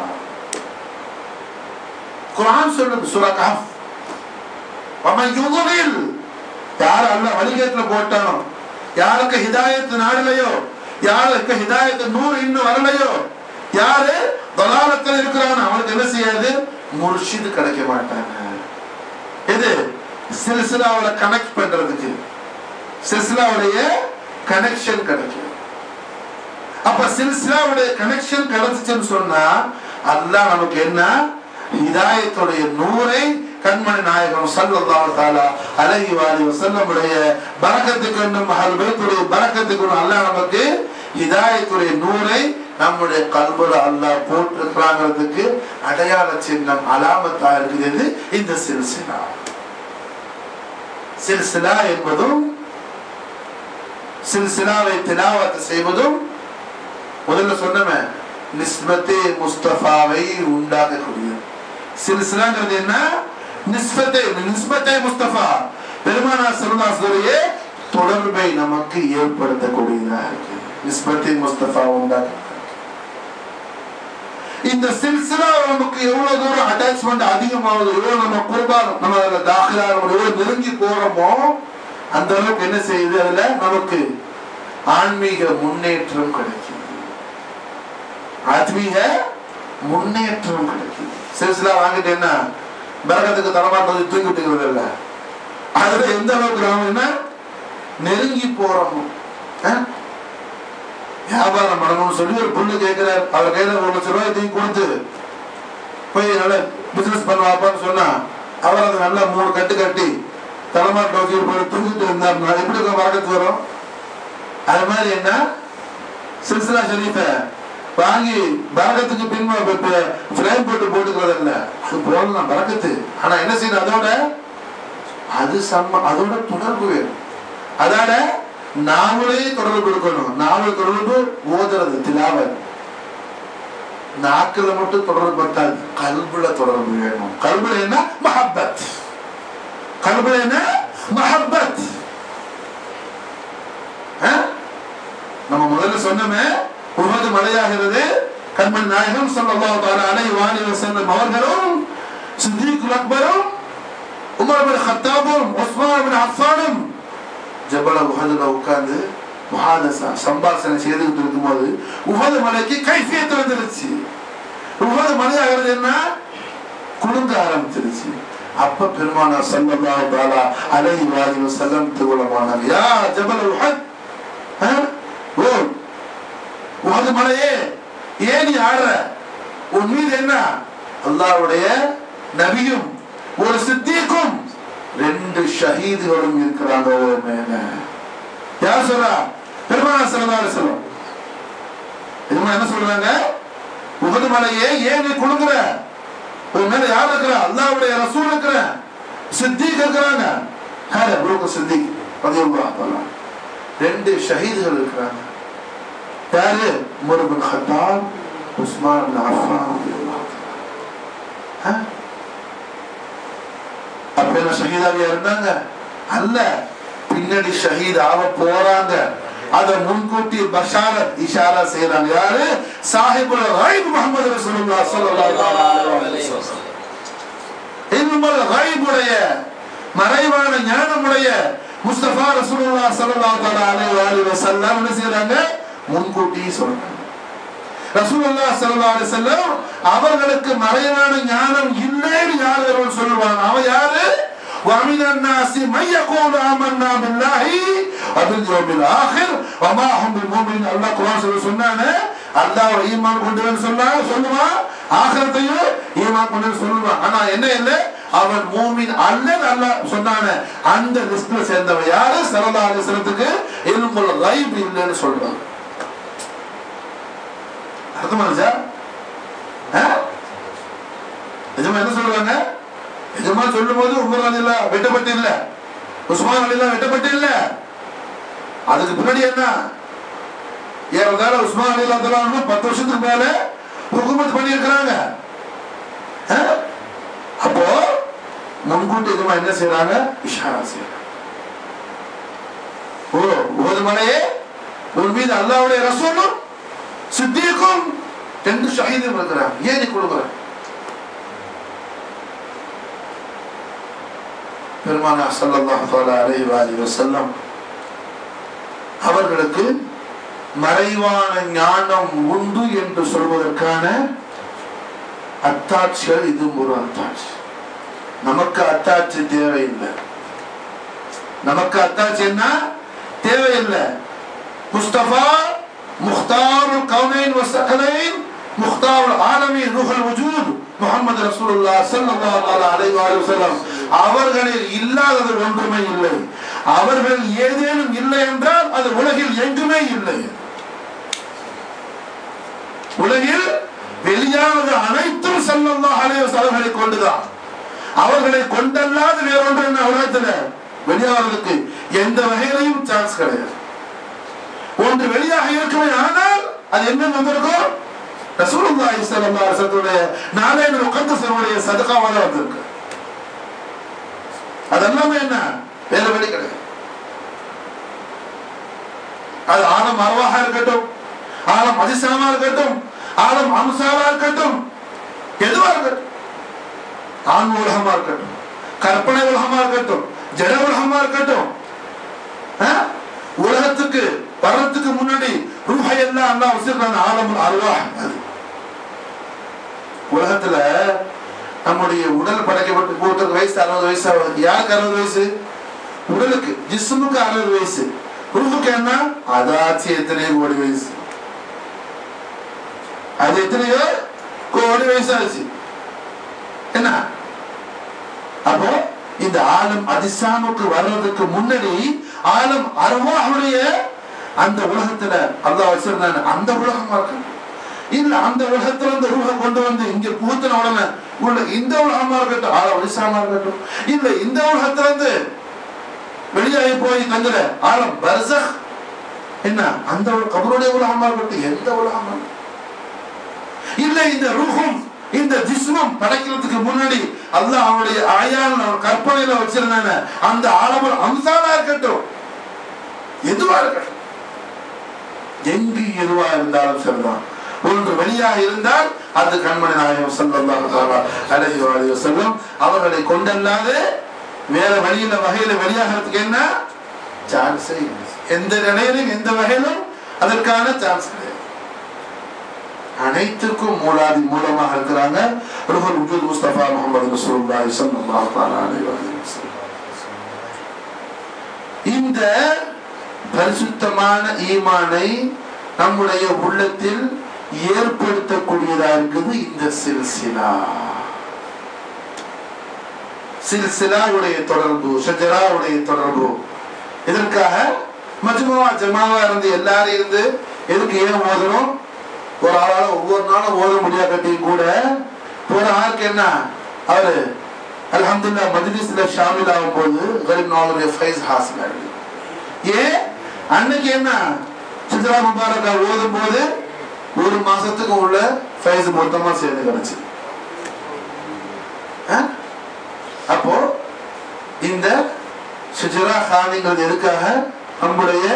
குர்ஆன் சொல்லுது சூரா கஹஃப் ومن يضلل யார் அல்லாஹ் வழிகேட்டுல போட்டானோ யாருக்கு ஹிதாயத் நாடலையோ யாருக்கு ஹிதாயத் நூறு இன்னும் வரலையோ யாரு தலாலத்தில் இருக்கிறானோ அவனுக்கு என்ன செய்யாது முர்ஷிது கிடைக்க மாட்டாங்க இது சில்சிலாவுல கனெக்ட் பண்றதுக்கு சில்சிலாவுடைய கனெக்ஷன் கிடைக்கும் அப்ப சில்சிலாவுடைய கனெக்ஷன் கிடைச்சிச்சுன்னு சொன்னா அல்லாஹ் நமக்கு என்ன ஹிதாயத்துடைய நூரை கண்மணி நாயகம் ஸல்லல்லாஹு தஆலா அலைஹி வஸல்லம் வஸல்லமுடைய பரக்கத்துக்கு என்னும் அஹல் பைத்துடைய பரக்கத்துக்கு அல்லாஹ் நமக்கு ஹிதாயத்துடைய நூரை நம்முடைய கல்புல அல்லாஹ் போட்டிருக்கிறாங்கிறதுக்கு அடையாள சின்னம் அலாமத்தா இருக்கிறது இந்த சில்சிலா சில்சிலா என்பதும் சில்சிலாவை திலாவத்தை செய்வதும் முதல்ல சொன்னமே நிஸ்பத்தே முஸ்தபாவை உண்டாக்கக்கூடியது சில்சிலாங்கிறது என்ன நிஸ்பத்தே நிஸ்பத்தே முஸ்தபா பெருமானா சல்லாசுடைய தொடர்பை நமக்கு ஏற்படுத்தக்கூடியதாக இருக்கு நிஸ்பத்தே முஸ்தபா உண்டாக்க இந்த சில்சிலா நமக்கு எவ்வளவு தூரம் அட்டாச்மெண்ட் அதிகமாகுது எவ்வளவு நம்ம குர்பான் நம்ம அதுல தாக்கிலாக எவ்வளவு நெருங்கி போறோமோ அந்த அளவுக்கு என்ன செய்யுது அதுல நமக்கு ஆன்மீக முன்னேற்றம் கிடைக்கும் ஆத்மீக முன்னேற்றம் கிடைக்கும் சில்சிலா வாங்கிட்டு என்ன பரகத்துக்கு தரமாட்டது தூக்கி விட்டுக்கிறது இல்ல அதுல எந்த அளவுக்கு நாம என்ன நெருங்கி போறோம் அஹ்? வியாபாரம் பண்ணணும்னு சொல்லி ஒரு பொண்ணு கேட்கிறார் அவர் கையில ஒரு லட்சம் ரூபாய் தூக்கி கொடுத்து போய் நல்ல பிசினஸ் பண்ணுவாப்பான்னு சொன்னா அவர் அதை நல்லா மூணு கட்டு கட்டி தலைமாட்டில் வச்சு போய் தூக்கிட்டு இருந்தார் எப்படி இருக்கும் வரக்கத்து வரும் அது மாதிரி என்ன சில்சிலா ஷரீஃபை வாங்கி பரக்கத்துக்கு பின் ஃப்ரேம் போட்டு போட்டுக்கிறது இல்ல அது போடலாம் பரக்கத்து ஆனா என்ன செய்யணும் அதோட அது சம்ம அதோட தொடர்பு வேணும் அதோட நாவலே தொடர்பு கொடுக்கணும் நாவல் தொடர்பு ஓதுறது திலாவத் நாக்குல மட்டும் தொடர்பு பத்தாது கல்புல தொடர்பு வேணும் கல்புல என்ன மஹப்பத் கல்புல என்ன மஹப்பத் அஹ்? நம்ம முதல்ல சொன்னோமே உமது மலையாகிறது கண்மணி நாயகம் ஸல்லல்லாஹு தஆலா அலைஹி வஆலிஹி வஸல்லம் அவர்களும் சித்திக் அக்பரும் உமர் பின் கத்தாபும் உஸ்மான் பின் அஃபானும் ஜபல உஹதுல உட்கார்ந்து முஹாதசா சம்பாஷணை செய்துகிட்டு இருக்கும்போது உஹது மலைக்கு கைஃபியத்து வந்துருச்சு உஹது மலையாகிறது என்ன குலுங்க ஆரம்பிச்சிருச்சு அப்ப பெருமானார் ஸல்லல்லாஹு தஆலா அலைஹி வஆலிஹி வஸல்லம் திருவுளமானார் யா ஜபல் உஹத் ஆ? ஓ உஹது மலையே ஏன் நீ ஆடுற உன் மீது என்ன அல்லாஹ்வுடைய நபியும் ஒரு சித்திக்கும் ரெண்டு ஷஹீதுகளும் இருக்கிறாங்க உன் மேல யார் சொல்றா பெருமானார் ஸல்லல்லாஹு அலைஹி வஸல்லம் இதுமா என்ன சொல்றாங்க உஹது மலையே ஏன் நீ குலுங்குற உன் மேல யார் இருக்கிறா அல்லாஹ்வுடைய ரசூல் இருக்கிற சித்திக் இருக்கிறாங்க யாரு அபூபக்கர் சித்திக் ரலியல்லாஹு தஆலா ரெண்டு ஷஹீதுகள் இருக்கிறாங்க யாரு Umar bin Khattab Usman bin Affan ரலியல்லாஹு தஆலா ஆ? அப்ப என்ன ஷஹீதாவியா இருந்தாங்க அல்ல பின்னாடி ஷஹீத் ஆக போறாங்க அத முன்கூட்டி பஷாரத் இஷாரா செய்யறாங்க யாரு சாஹிபுல் கைப் முஹம்மது ரசூலுல்லாஹ் ஸல்லல்லாஹு அலைஹி வஸல்லம் இல்முல் கைபுடைய மறைவான ஞானமுடைய முஸ்தபா ரசூலுல்லாஹ் ஸல்லல்லாஹு அலைஹி வஸல்லம் என்ன செய்றாங்க முன்கூட்டி சொல்றாங்க ரசூலுல்லாஹ் ஸல்லல்லாஹு அலைஹி வஸல்லம் அவர்களுக்கு மறைவான ஞானம் இல்லைன்னு யார் ஒருவன் சொல்லுவாங்க அவன் யாரு ومن الناس من يقول آمنا بالله وباليوم الآخر وما هم بمؤمنين الله குர்ஆன் சொல்ல சொன்னானே அல்லாஹ் ஈமான் கொண்டவன் சொன்னா சொல்லுவான் ஆகிரத்தையும் ஈமான் கொண்டவன் சொல்லுவான் ஆனா என்ன இல்லை அவன் மூமின் அல்லன் அல்லாஹ் சொன்னானே அந்த லிஸ்ட்ல சேர்ந்தவன் யாரு ஸல்லல்லாஹு அலைஹி வஸல்லத்துக்கு இல்முல் கைப் இல்லைன்னு சொல்றான் அர்த்தமானுச்சா நிஜமா என்ன சொல்றாங்க நிஜமா சொல்லும் போது உமர் அலிலா வெட்டப்பட்டு இல்ல உஸ்மான் அலிலா வெட்டப்பட்டு இல்ல அதுக்கு பின்னாடி என்ன ஏறதால உஸ்மான் அலிலா தலான்னு பத்து வருஷத்துக்கு மேல ஹுக்குமத் பண்ணியிருக்கிறாங்க அஹ்? அப்போ முன்கூட்டி இதுமா என்ன செய்யறாங்க இஷாரா செய்யறாங்க ஓ ஒரு மலையே உன் மீது அல்லாவுடைய ரசூலும் சித்தியக்கும் ரெண்டு ஷஹீதும் இருக்கிறாங்க ஏன் நீ கொடுக்குற பெருமானா ஸல்லல்லாஹு தஆலா அலைஹி வஆலிஹி வஸல்லம் அவர்களுக்கு மறைவான ஞானம் உண்டு என்று சொல்வதற்கான அத்தாட்சிகள் இது ஒரு அத்தாட்சி நமக்கு அத்தாட்சி தேவையில்லை நமக்கு அத்தாட்சி என்ன தேவையில்லை முஸ்தபா مختار الكونين والثقلين مختار العالمين روح الوجود முகமது ரசூலுல்லாஹ் ஸல்லல்லாஹு தஆலா அலைஹி வஸல்லம் அவர்களில் இல்லாதது ஒன்றுமே இல்லை அவர்கள் ஏதேனும் இல்லை என்றால் அது உலகில் எங்குமே இல்லை உலகில் வெளியானது அனைத்தும் ஸல்லல்லாஹு அலைஹி வஸல்லம் அவர்களை கொண்டுதான் அவர்களை கொண்டல்லாது வேறொன்று என்ன உலகத்துல வெளியாவதற்கு எந்த வகையிலையும் சான்ஸ் கிடையாது வெளியாக இருக்குமே ஆனால் அது என்ன வந்திருக்கும் ரசூலுல்லாஹி ஸல்லல்லாஹு அலைஹி வஸல்லம் நாளைய முகத்தஸனுடைய சதகாவால வந்திருக்கு அதெல்லாமே என்ன வேற வழி கிடையாது அது ஆலம் அருவாக இருக்கட்டும் ஆலம் அதிசயமா இருக்கட்டும் ஆலம் அம்சாவா இருக்கட்டும் எதுவா இருக்கட்டும் ஆன்ம உலகமா இருக்கட்டும் கற்பனை உலகமா இருக்கட்டும் ஜட உலகமா இருக்கட்டும் ஆ? உலகத்துக்கு வர்றதுக்கு முன்னாடி ரூஹை எல்லாம் அல்லா வச்சிருக்காங்க ஆலம் அருவா அது உலகத்துல நம்முடைய உடல் படைக்கப்பட்டு ஒருத்தருக்கு வயசு அறுபது வயசு ஆகுது யாருக்கு அறுபது வயசு உடலுக்கு ஜிஸ்முக்கு அறுபது வயசு ரூஹுக்கு என்ன அதாச்சு எத்தனையோ கோடி வயசு அது எத்தனையோ கோடி வயசு ஆச்சு என்ன அப்போ இந்த ஆலம் அதிசாமுக்கு வர்றதுக்கு முன்னாடி ஆலம் அருவாவுடைய அந்த உலகத்துல அல்லாஹ் வச்சிருந்தாங்க அந்த உலகமா இருக்கு இல்ல அந்த உலகத்துல இருந்து ரூஹ கொண்டு வந்து இங்க புகுத்தின உடனே உள்ள இந்த உலகமா இருக்கட்டும் ஆலம் அதிசாமா இருக்கட்டும் இல்ல இந்த உலகத்துல இருந்து வெளியாகி போய் தங்குற ஆலம் பர்சக் என்ன அந்த ஒரு கபருடைய உலகமா இருக்கட்டும் எந்த உலகமா இல்ல இந்த ரூஹும் இந்த ஜிஸ்மும் படைக்கிறதுக்கு முன்னாடி அல்லாஹ் அவனுடைய ஆயான கற்பனையில வச்சிருந்தான அந்த ஆலமல் அம்சாலா இருக்கட்டும் எதுவா இருக்கட்டும் எங்கு எதுவா இருந்தாலும் சரிதான் ஒன்று வெளியாக இருந்தால் அது கண்மணி நாயகம் ஸல்லல்லாஹு அலைஹி வஸல்லம் அவர்களை கொண்டல்லாது வேற வழியில வகையில வெளியாகிறதுக்கு என்ன சான்ஸே இல்லை எந்த நிலையிலும் எந்த வகையிலும் அதற்கான சான்ஸ் கிடையாது அனைத்துக்கும் மூலாதி மூலமாக இருக்கிறாங்க ருஹுல் உஜூத் முஸ்தபா முகமது ரசூலுல்லாஹி ஸல்லல்லாஹு தஆலா அலைஹி வஸல்லம் இந்த பரிசுத்தமான ஈமானை நம்முடைய உள்ளத்தில் ஏற்படுத்தக்கூடியதா இருக்குது இந்த சில்சிலா சில்சிலாவுடைய தொடர்பு ஷஜராவுடைய தொடர்பு இதற்காக மஜ்முவா ஜமாவா இருந்து எல்லாரும் இருந்து எதுக்கு ஏன் ஓதணும் ஒரு ஆளால ஒவ்வொரு நாளும் ஓத முடியாட்டியும் கூட ஒரு ஆளுக்கு என்ன அவரு அல்ஹம்துலில்லாஹ் மஜ்லிஸ்ல ஷாமில் ஆகும் போது கரீப் நாளுடைய ஃபைஸ் ஹாசில் ஆகுது ஏன் அன்னைக்கு என்ன சித்ரா முபாரக்கா ஓதும் போது ஒரு மாசத்துக்கு உள்ள ஃபைஸ் மொத்தமா சேர்ந்து கிடைச்சு அப்போ இந்த சுஜரா கானிங்கிறது எதுக்காக நம்முடைய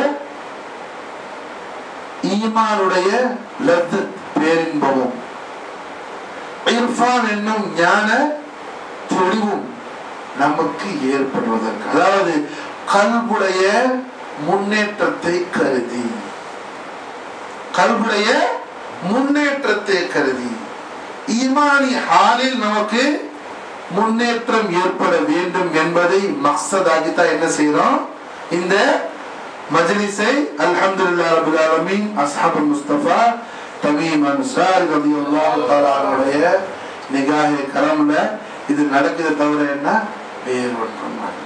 ஈமானுடைய லத்தத் பேரின்பமும் இர்ஃபான் என்னும் ஞான தெளிவும் நமக்கு ஏற்படுவதற்கு அதாவது கல்புடைய முன்னேற்றத்தை கருதி கல்புடைய முன்னேற்றத்தை கருதி ஈமானி ஹாலில் நமக்கு முன்னேற்றம் ஏற்பட வேண்டும் என்பதை மக்சதாகித்தான் என்ன செய்யறோம் இந்த மஜ்லிஸை அல்ஹம்துலில்லாஹ் ரபில் ஆலமீன் அஸ்ஹாபுல் முஸ்தபா தமீம் அன்சாரி ரலியல்லாஹு தஆலா அவருடைய நிகாஹே கரம்ல இது நடக்குது தவிர என்ன வேறு ஒன்றும் அல்ல.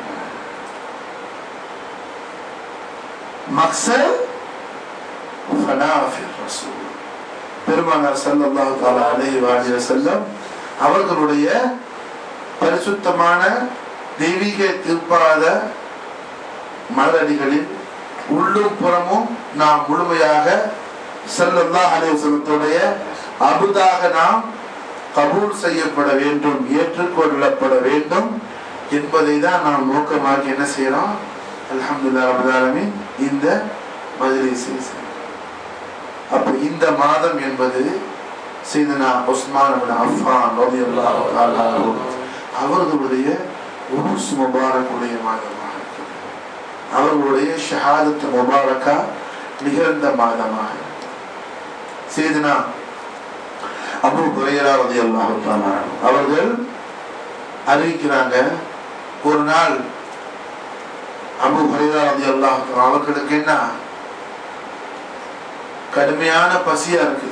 மக்சத் ஃபனா ஃபிர் ரசூல் பெருமானார் ஸல்லல்லாஹு தஆலா அலைஹி வஸல்லம் அவர்களுடைய பரிசுத்தமான தெய்வீக திருப்பாத மலரடிகளில் உள்ளும் புறமும் நாம் முழுமையாக ஸல்லல்லாஹு அலைஹி வஸல்லத்துடைய அபுதாக நாம் கபூல் செய்யப்பட வேண்டும் ஏற்றுக்கொள்ளப்பட வேண்டும் என்பதை தான் நாம் நோக்கமாக என்ன செய்யறோம் அல்ஹம்துலில்லாஹ் ரப்பல் ஆலமீன் இந்த மஜ்லிஸை செய்கிறோம். அப்ப இந்த மாதம் என்பது சீதனா உஸ்மான் இப்னு அஃபான் ரலியல்லாஹு தஆலா அன்ஹு அவர்களுடைய உருஸ் முபாரக்குடைய மாதமாக இருக்கிறது. அவர்களுடைய ஷஹாதத் முபாரக்கா நிகழ்ந்த மாதமாக சீதனா அபு ஹுரைரா ரலியல்லாஹு தஆலா அன்ஹு அவர்கள் அறிவிக்கிறாங்க ஒரு நாள் அபு ஹுரைரா ரலியல்லாஹு தஆலா அவர்களுக்கு என்ன கடுமையான பசியா இருக்கு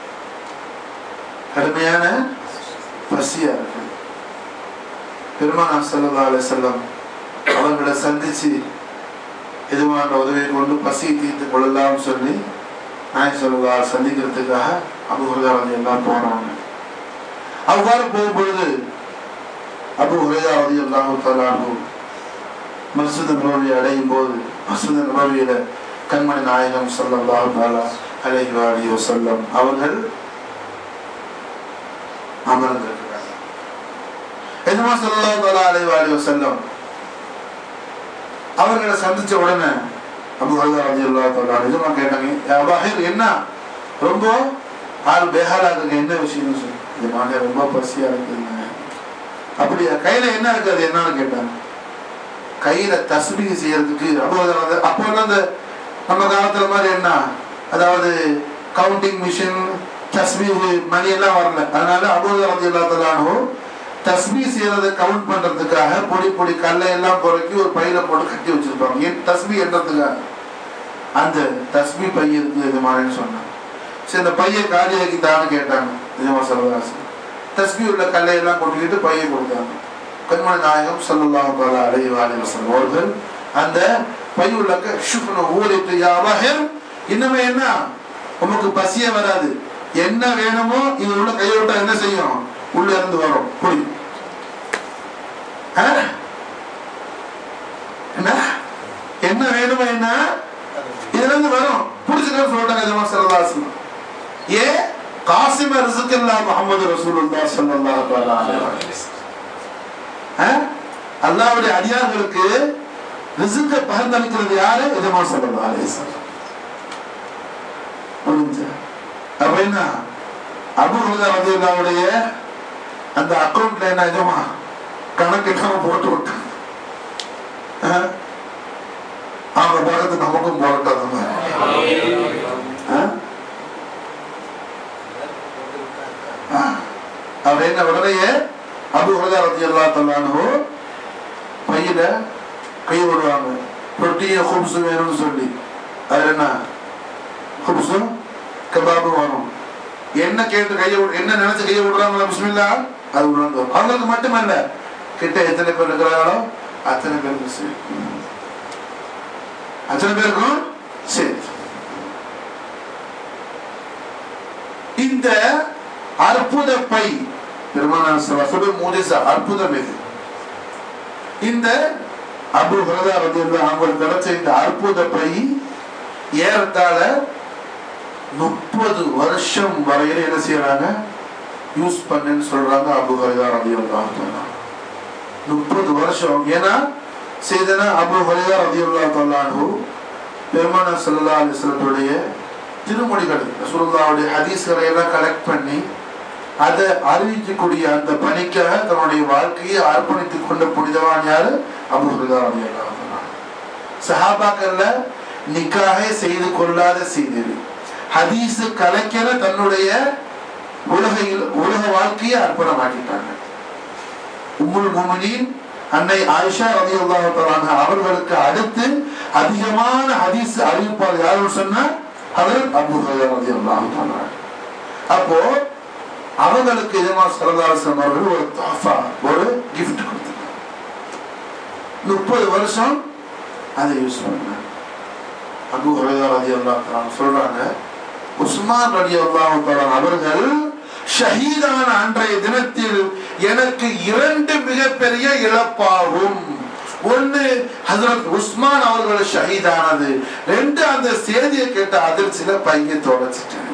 கடுமையான பசியா இருக்கு பெருமானார் ஸல்லல்லாஹு அலைஹி வஸல்லம் அவர்களை சந்திச்சு எதுவான உதவியை கொண்டு பசி தீர்த்து கொள்ளலாம் சொல்லி நாய் சொல்லா சந்திக்கிறதுக்காக அபு ஹுரைரா எல்லாம் போனாங்க அவ்வாறு போகும்பொழுது அபு ஹுரைரா ரலியல்லாஹு தஆலா அன்ஹு மஸ்ஜித் நபவி அடையும் போது மஸ்ஜித் நபவியில கண்மணி நாயகம் ஸல்லல்லாஹு தஆலா அலைஹி வஆலிஹி வஸல்லம் அவர்கள் அமர்ந்திருக்கிறார்கள் எஜமா ஸல்லல்லாஹு தஆலா அலைஹி வஆலிஹி வஸல்லம் அவர்களை சந்திச்ச உடனே அபு ஹுரைரா ரலியல்லாஹு தஆலா நிஜமா கேட்டாங்க "யா அபாஹிர் என்ன ரொம்ப ஆள் பேஹாலா இருக்கு என்ன விஷயம்னு சொல்லி இந்த மாதிரி ரொம்ப பசியா இருக்குங்க அப்படியா கையில என்ன இருக்கு அது என்னன்னு கேட்டாங்க கையில தஸ்பீ செய்யறதுக்கு அப்போ அது- அப்போ எல்லாம் அந்த நம்ம காலத்துல மாதிரி என்ன அதாவது கவுண்டிங் மிஷின் தஸ்பீ மணி எல்லாம் வரல அதனால அபூதர் ரதி எல்லாத்தலானோ தஸ்பீ செய்யறதை கவுண்ட் பண்றதுக்காக பொடி பொடி கல்லை எல்லாம் பொறுக்கி ஒரு பையில போட்டு கட்டி வச்சிருப்பாங்க ஏன் தஸ்பீ எண்ணறதுக்காக அந்த தஸ்பீ பை இருக்கு இது மாதிரின்னு சொன்னாங்க சரி இந்த பையை காலியாக்கி தான்னு கேட்டாங்க நிஜமா சரதாசன் தஸ்பீ உள்ள கல்லை எல்லாம் கொட்டிக்கிட்டு பையை கொடுத்தாங்க கண்மணி நாயகம் ஸல்லல்லாஹு தஆலா அலைஹி வஸல்லம் அவர்கள் அந்த பை உள்ள ஷுஃப்னு ஊரிட்டு யா வஹர் இன்னுமே என்ன உமக்கு பசியே வராது என்ன வேணுமோ இது உள்ள கையை விட்டா என்ன செய்யும் உள்ள இருந்து வரும் குடி ஆ? என்ன என்ன வேணுமோ என்ன இதுல இருந்து வரும் புடிச்சுக்கன்னு சொல்லிட்டாங்க ஜமா சரதாசன் ஏ காசிம ரிசுக்கல்லா முகமது ரசூலுல்லாஹ் ஸல்லல்லாஹு அலைஹி வஸல்லம் ஆ? அல்லாஹ்வுடைய அடியார்களுக்கு ரிசுக்க பகிர்ந்தளிக்கிறது யாரு எஜமா ஸல்லல்லாஹு அலைஹி வஸல்லம் புரிஞ்சா அப்ப என்ன அபு ஹுரைரா ரலியல்லாஹுடைய அந்த அக்கவுண்ட்ல என்ன எஜமா கணக்கு இல்லாம போட்டு விட்டாங்க ஆ? அவங்க பக்கத்து நமக்கும் போகட்டும் அந்த மாதிரி ஆ? ஆ. அவர் என்ன உடனே அபு ஹுரைரா ரலியல்லாஹு தஆலா அன்ஹு பையில கை விடுவாங்க ரொட்டிய குப்ஸ் வேணும்னு சொல்லி அது என்ன குப்ஸும் கபாபும் வரும் என்ன கேட்டு கையை விடு- என்ன நினைச்சு கையை விடுறாங்களா பிஸ்மில்லா அது விடுறாங்க அவங்களுக்கு மட்டுமல்ல கிட்ட எத்தனை பேர் இருக்கிறாங்களோ அத்தனை பேருக்கு சரி அத்தனை பேருக்கும் சரி இந்த அற்புத பை பெருமான சொல்லு மூதிசா அற்புதம் இது இந்த அபு ஹுரைரா ரலியல்லாஹு அவங்களுக்கு கிடைச்ச இந்த அற்புத பை ஏறத்தாழ முப்பது வருஷம் வரையில என்ன செய்யறாங்க யூஸ் பண்ணுன்னு சொல்றாங்க அபு ஹுரைரா ரலியல்லாஹு தஆலா முப்பது வருஷம் ஏன்னா செய்தனா அபு ஹுரைரா ரலியல்லாஹு தஆலா அன்ஹு பெருமான ஸல்லல்லாஹு அலைஹி வஸல்லத்துடைய திருமொழிகள் ரசூலுல்லாஹ்வுடைய ஹதீஸ்களை எல்லாம் கலெக்ட் பண்ணி அதை அறிவிக்கக்கூடிய அந்த பணிக்காக தன்னுடைய வாழ்க்கையை அர்ப்பணித்துக் கொண்ட புனிதவான் யாரு அபு ஹுரைரா ரலியல்லாஹு தஆலா சஹாபாக்கள்ல நிக்காகே செய்து கொள்ளாத செய்தது ஹதீஸ் கலைக்கிற தன்னுடைய உலகையில் உலக வாழ்க்கையை அர்ப்பணமாக்கிட்டாங்க உம்முல் முமினின் அன்னை ஆயிஷா ரலியல்லாஹு தஆலா அன்ஹா அவர்களுக்கு அடுத்து அதிகமான ஹதீஸ் அறிவிப்பார் யாருன்னு சொன்னா ஹதரத் அபூ ஹுரைரா ரலியல்லாஹு தஆலா அப்போ அவங்களுக்கு இதமா சரதாசன் அவர்கள் ஒரு தோஃபா ஒரு gift கொடுத்தாங்க முப்பது வருஷம் அதை யூஸ் பண்ணாங்க அபு ஹுரைரா ரலியல்லாஹு தஆலா சொல்றாங்க உஸ்மான் ரலியல்லாஹு தஆலா அவர்கள் ஷஹீதான அன்றைய தினத்தில் எனக்கு இரண்டு மிகப்பெரிய இழப்பாகும் ஒண்ணு ஹசரத் உஸ்மான் அவர்கள் ஷஹீதானது ரெண்டு அந்த செய்தியை கேட்ட அதிர்ச்சியில பையன் தொடச்சிட்டேன்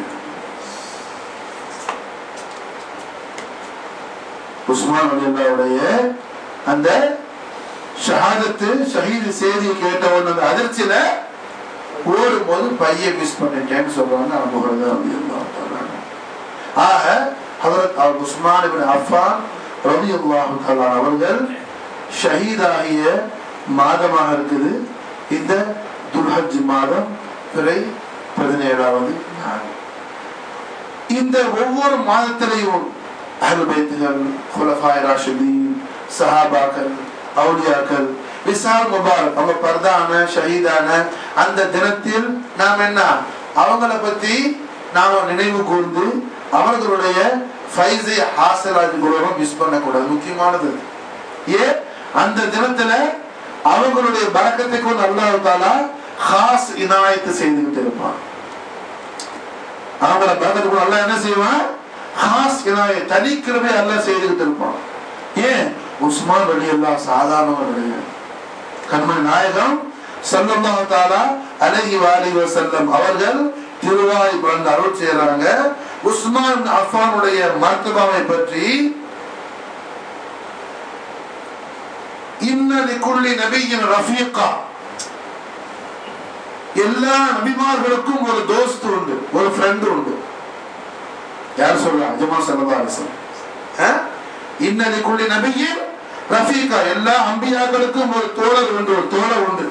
உஸ்மான் ரலியல்லாஹுடைய அந்த ஷஹாதத்து ஷஹீது செய்தியை கேட்ட உடனே அந்த அதிர்ச்சியில ஓடும்போது பையன் மிஸ் பண்ணிட்டேன்னு சொல்றாங்க அபு ஹுரைரா ரலியல்லாஹு தஆலா ஆக ஹஜரத் அல் உஸ்மான் இப்னு அஃபான் ரலியல்லாஹு தஆலா அவர்கள் ஷஹீதாகிய மாதமாக இருக்குது இந்த துல்ஹஜ் மாதம் பிறை பதினேழாவது நாள் இந்த ஒவ்வொரு மாதத்திலையும் அஹ்ல் பைத்துகள் குலஃபாய் ராஷிதீன் சஹாபாக்கள் அவுலியாக்கள் விசால் முபாரக் அவங்க பர்தான ஷஹீதான அந்த தினத்தில் நாம் என்ன அவங்கள பத்தி நாம நினைவு கூர்ந்து அவர்களுடைய ஃபைஸை ஹாசலாஜி குலகம் மிஸ் பண்ணக்கூடாது முக்கியமானது ஏன் அந்த தினத்துல அவங்களுடைய பழக்கத்தை கொண்டு அல்லாஹ் தாலா ஹாஸ் இனாயத்து செய்துகிட்டு இருப்பான் அவங்கள பழக்கத்தை கொண்டு அல்லாஹ் என்ன செய்வான் ஹாஸ் இனாய தனிக்கிழமை அல்லாஹ் செய்துகிட்டு இருப்பான் ஏன் உஸ்மான் அலி அல்லா சாதாரண கிடையாது கண்மணி நாயகம் ஸல்லல்லாஹு தஆலா அலைஹி வஆலிஹி வஸல்லம் அவர்கள் திருவாய் வந்து அருள் செய்றாங்க உஸ்மான் இப்னு அஃபானுடைய மர்த்தபாவை பற்றி இன்ன லிகுல்லி நபியின் ரஃபீகா எல்லா நபிமார்களுக்கும் ஒரு தோஸ்து உண்டு ஒரு ஃப்ரெண்ட் உண்டு யார் சொல்றா அஜமா சல்லா அலிசன் இன்ன லிகுல்லி நபியின் ரஃபீகா எல்லா அம்பியாக்களுக்கும் ஒரு தோழர் உண்டு ஒரு தோழர் உண்டு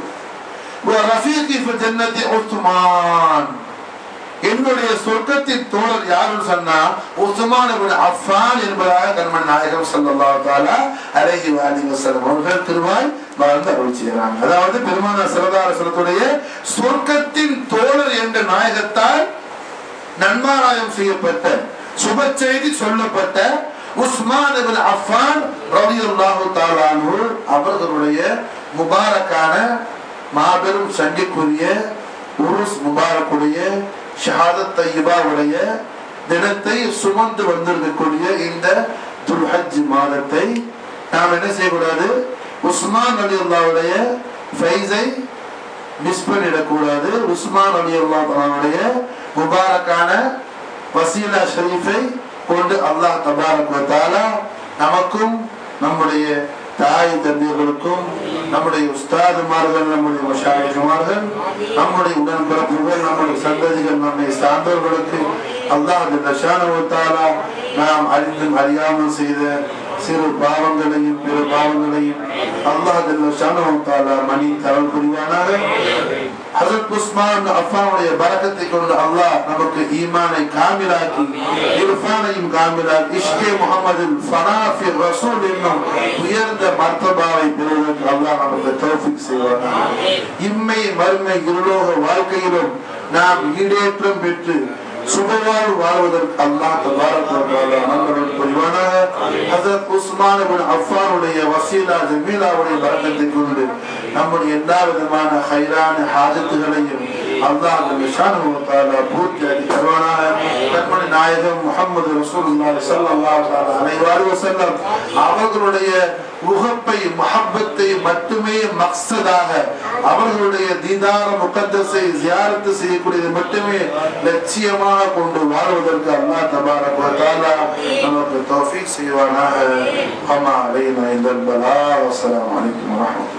ரஃபீகி ஃபில் ஜன்னதி உஸ்மான் என்னுடைய சொர்க்கத்தின் தோழர் யாருன்னு சொன்னா உஸ்மான் இப்னு அஃபான் என்பதாக கண்மன் நாயகம் ஸல்லல்லாஹு தஆலா அலைஹி வஆலிஹி வஸல்லம் அவர்கள் திருவாய் வாழ்ந்து அருள் செய்கிறாங்க அதாவது பெருமானார் ஸல்லல்லாஹு அலைஹி வஸல்லத்துடைய சொர்க்கத்தின் தோழர் என்ற நாயகத்தால் நன்மாராயம் செய்யப்பட்ட சுப செய்தி சொல்லப்பட்ட உஸ்மான் இப்னு அஃபான் ரலியல்லாஹு தஆலா அன்ஹு அவர்களுடைய முபாரக்கான மாபெரும் சங்கிக்குரிய உருஸ் முபாரக்குடைய ஷஹாதத் தையிபாவுடைய தினத்தை சுமந்து வந்திருக்கக்கூடிய இந்த துல்ஹஜ் மாதத்தை நாம் என்ன செய்யக்கூடாது உஸ்மான் அலி அல்லாவுடைய ஃபைஸை மிஸ் பண்ணிடக்கூடாது உஸ்மான் அலி அல்லாவுடைய முபாரக்கான வசீலா ஷரீஃபை கொண்டு அல்லாஹ் தபாரக் வத்தாலா நமக்கும் நம்முடைய தாய் தந்தையர்களுக்கும் நம்முடைய உஸ்தாதுமார்கள் நம்முடைய மஷாயிகுமார்கள் நம்முடைய உடன்பிறப்புகள் நம்முடைய சந்ததிகள் நம்மை சார்ந்தவர்களுக்கு அல்லாஹ் நஷானுவத்தாலா நாம் அறிந்தும் அறியாமல் செய்த சிறு பாவங்களையும் பிற பாவங்களையும் அல்லாஹ் நஷானுவத்தாலா மணி தரல் புரிவானாக ஹசரத் உஸ்மான் அஃபானுடைய பரக்கத்தை கொண்டு அல்லாஹ் நமக்கு ஈமானை காமிலாக்கி இர்ஃபானையும் காமிலாக்கி இஷ்கே முகமதில் ஃபனாஃபி ரசூல் என்னும் உயர்ந்த மர்த்தபாவை பெறுவதற்கு அல்லாஹ் நமக்கு தௌஃபிக் செய்வானாக இம்மை மறுமை இருலோக வாழ்க்கையிலும் நாம் ஈடேற்றம் பெற்று சுபவாழ்வு வாழ்வதற்கு அல்லாஹ் தபாரக் வ தஆலா நன்மைகள் புரிவானாக ஹஜரத் உஸ்மான் இப்னு அஃபானுடைய வசீலா ஜமீலாவுடைய பரக்கத்தை கொண்டு நம்முடைய எல்லா விதமான ஹைரான ஹாஜத்துகளையும் அல்லாஹ் நிஷானு வ தஆலா பூர்த்தியாக்கி தருவானாக கண்மணி நாயகம் முஹம்மது ரசூலுல்லாஹி ஸல்லல்லாஹு அலைஹி வஸல்லம் அவர்களுடைய முகப்பை மஹப்பத்தை மட்டுமே மக்சதாக அவர்களுடைய தீதார முகத்தஸை ஜியாரத்து செய்யக்கூடியது மட்டுமே லட்சியமாக கொண்டு வாழ்வதற்கு அல்லாஹ் தபாரக் வ தஆலா நமக்கு தௌஃபீக் செய்வானாக ஹமா அலைனா இந்தல் பலா வஸ்ஸலாமு அலைக்கும் வரஹ்மத்துல்லாஹி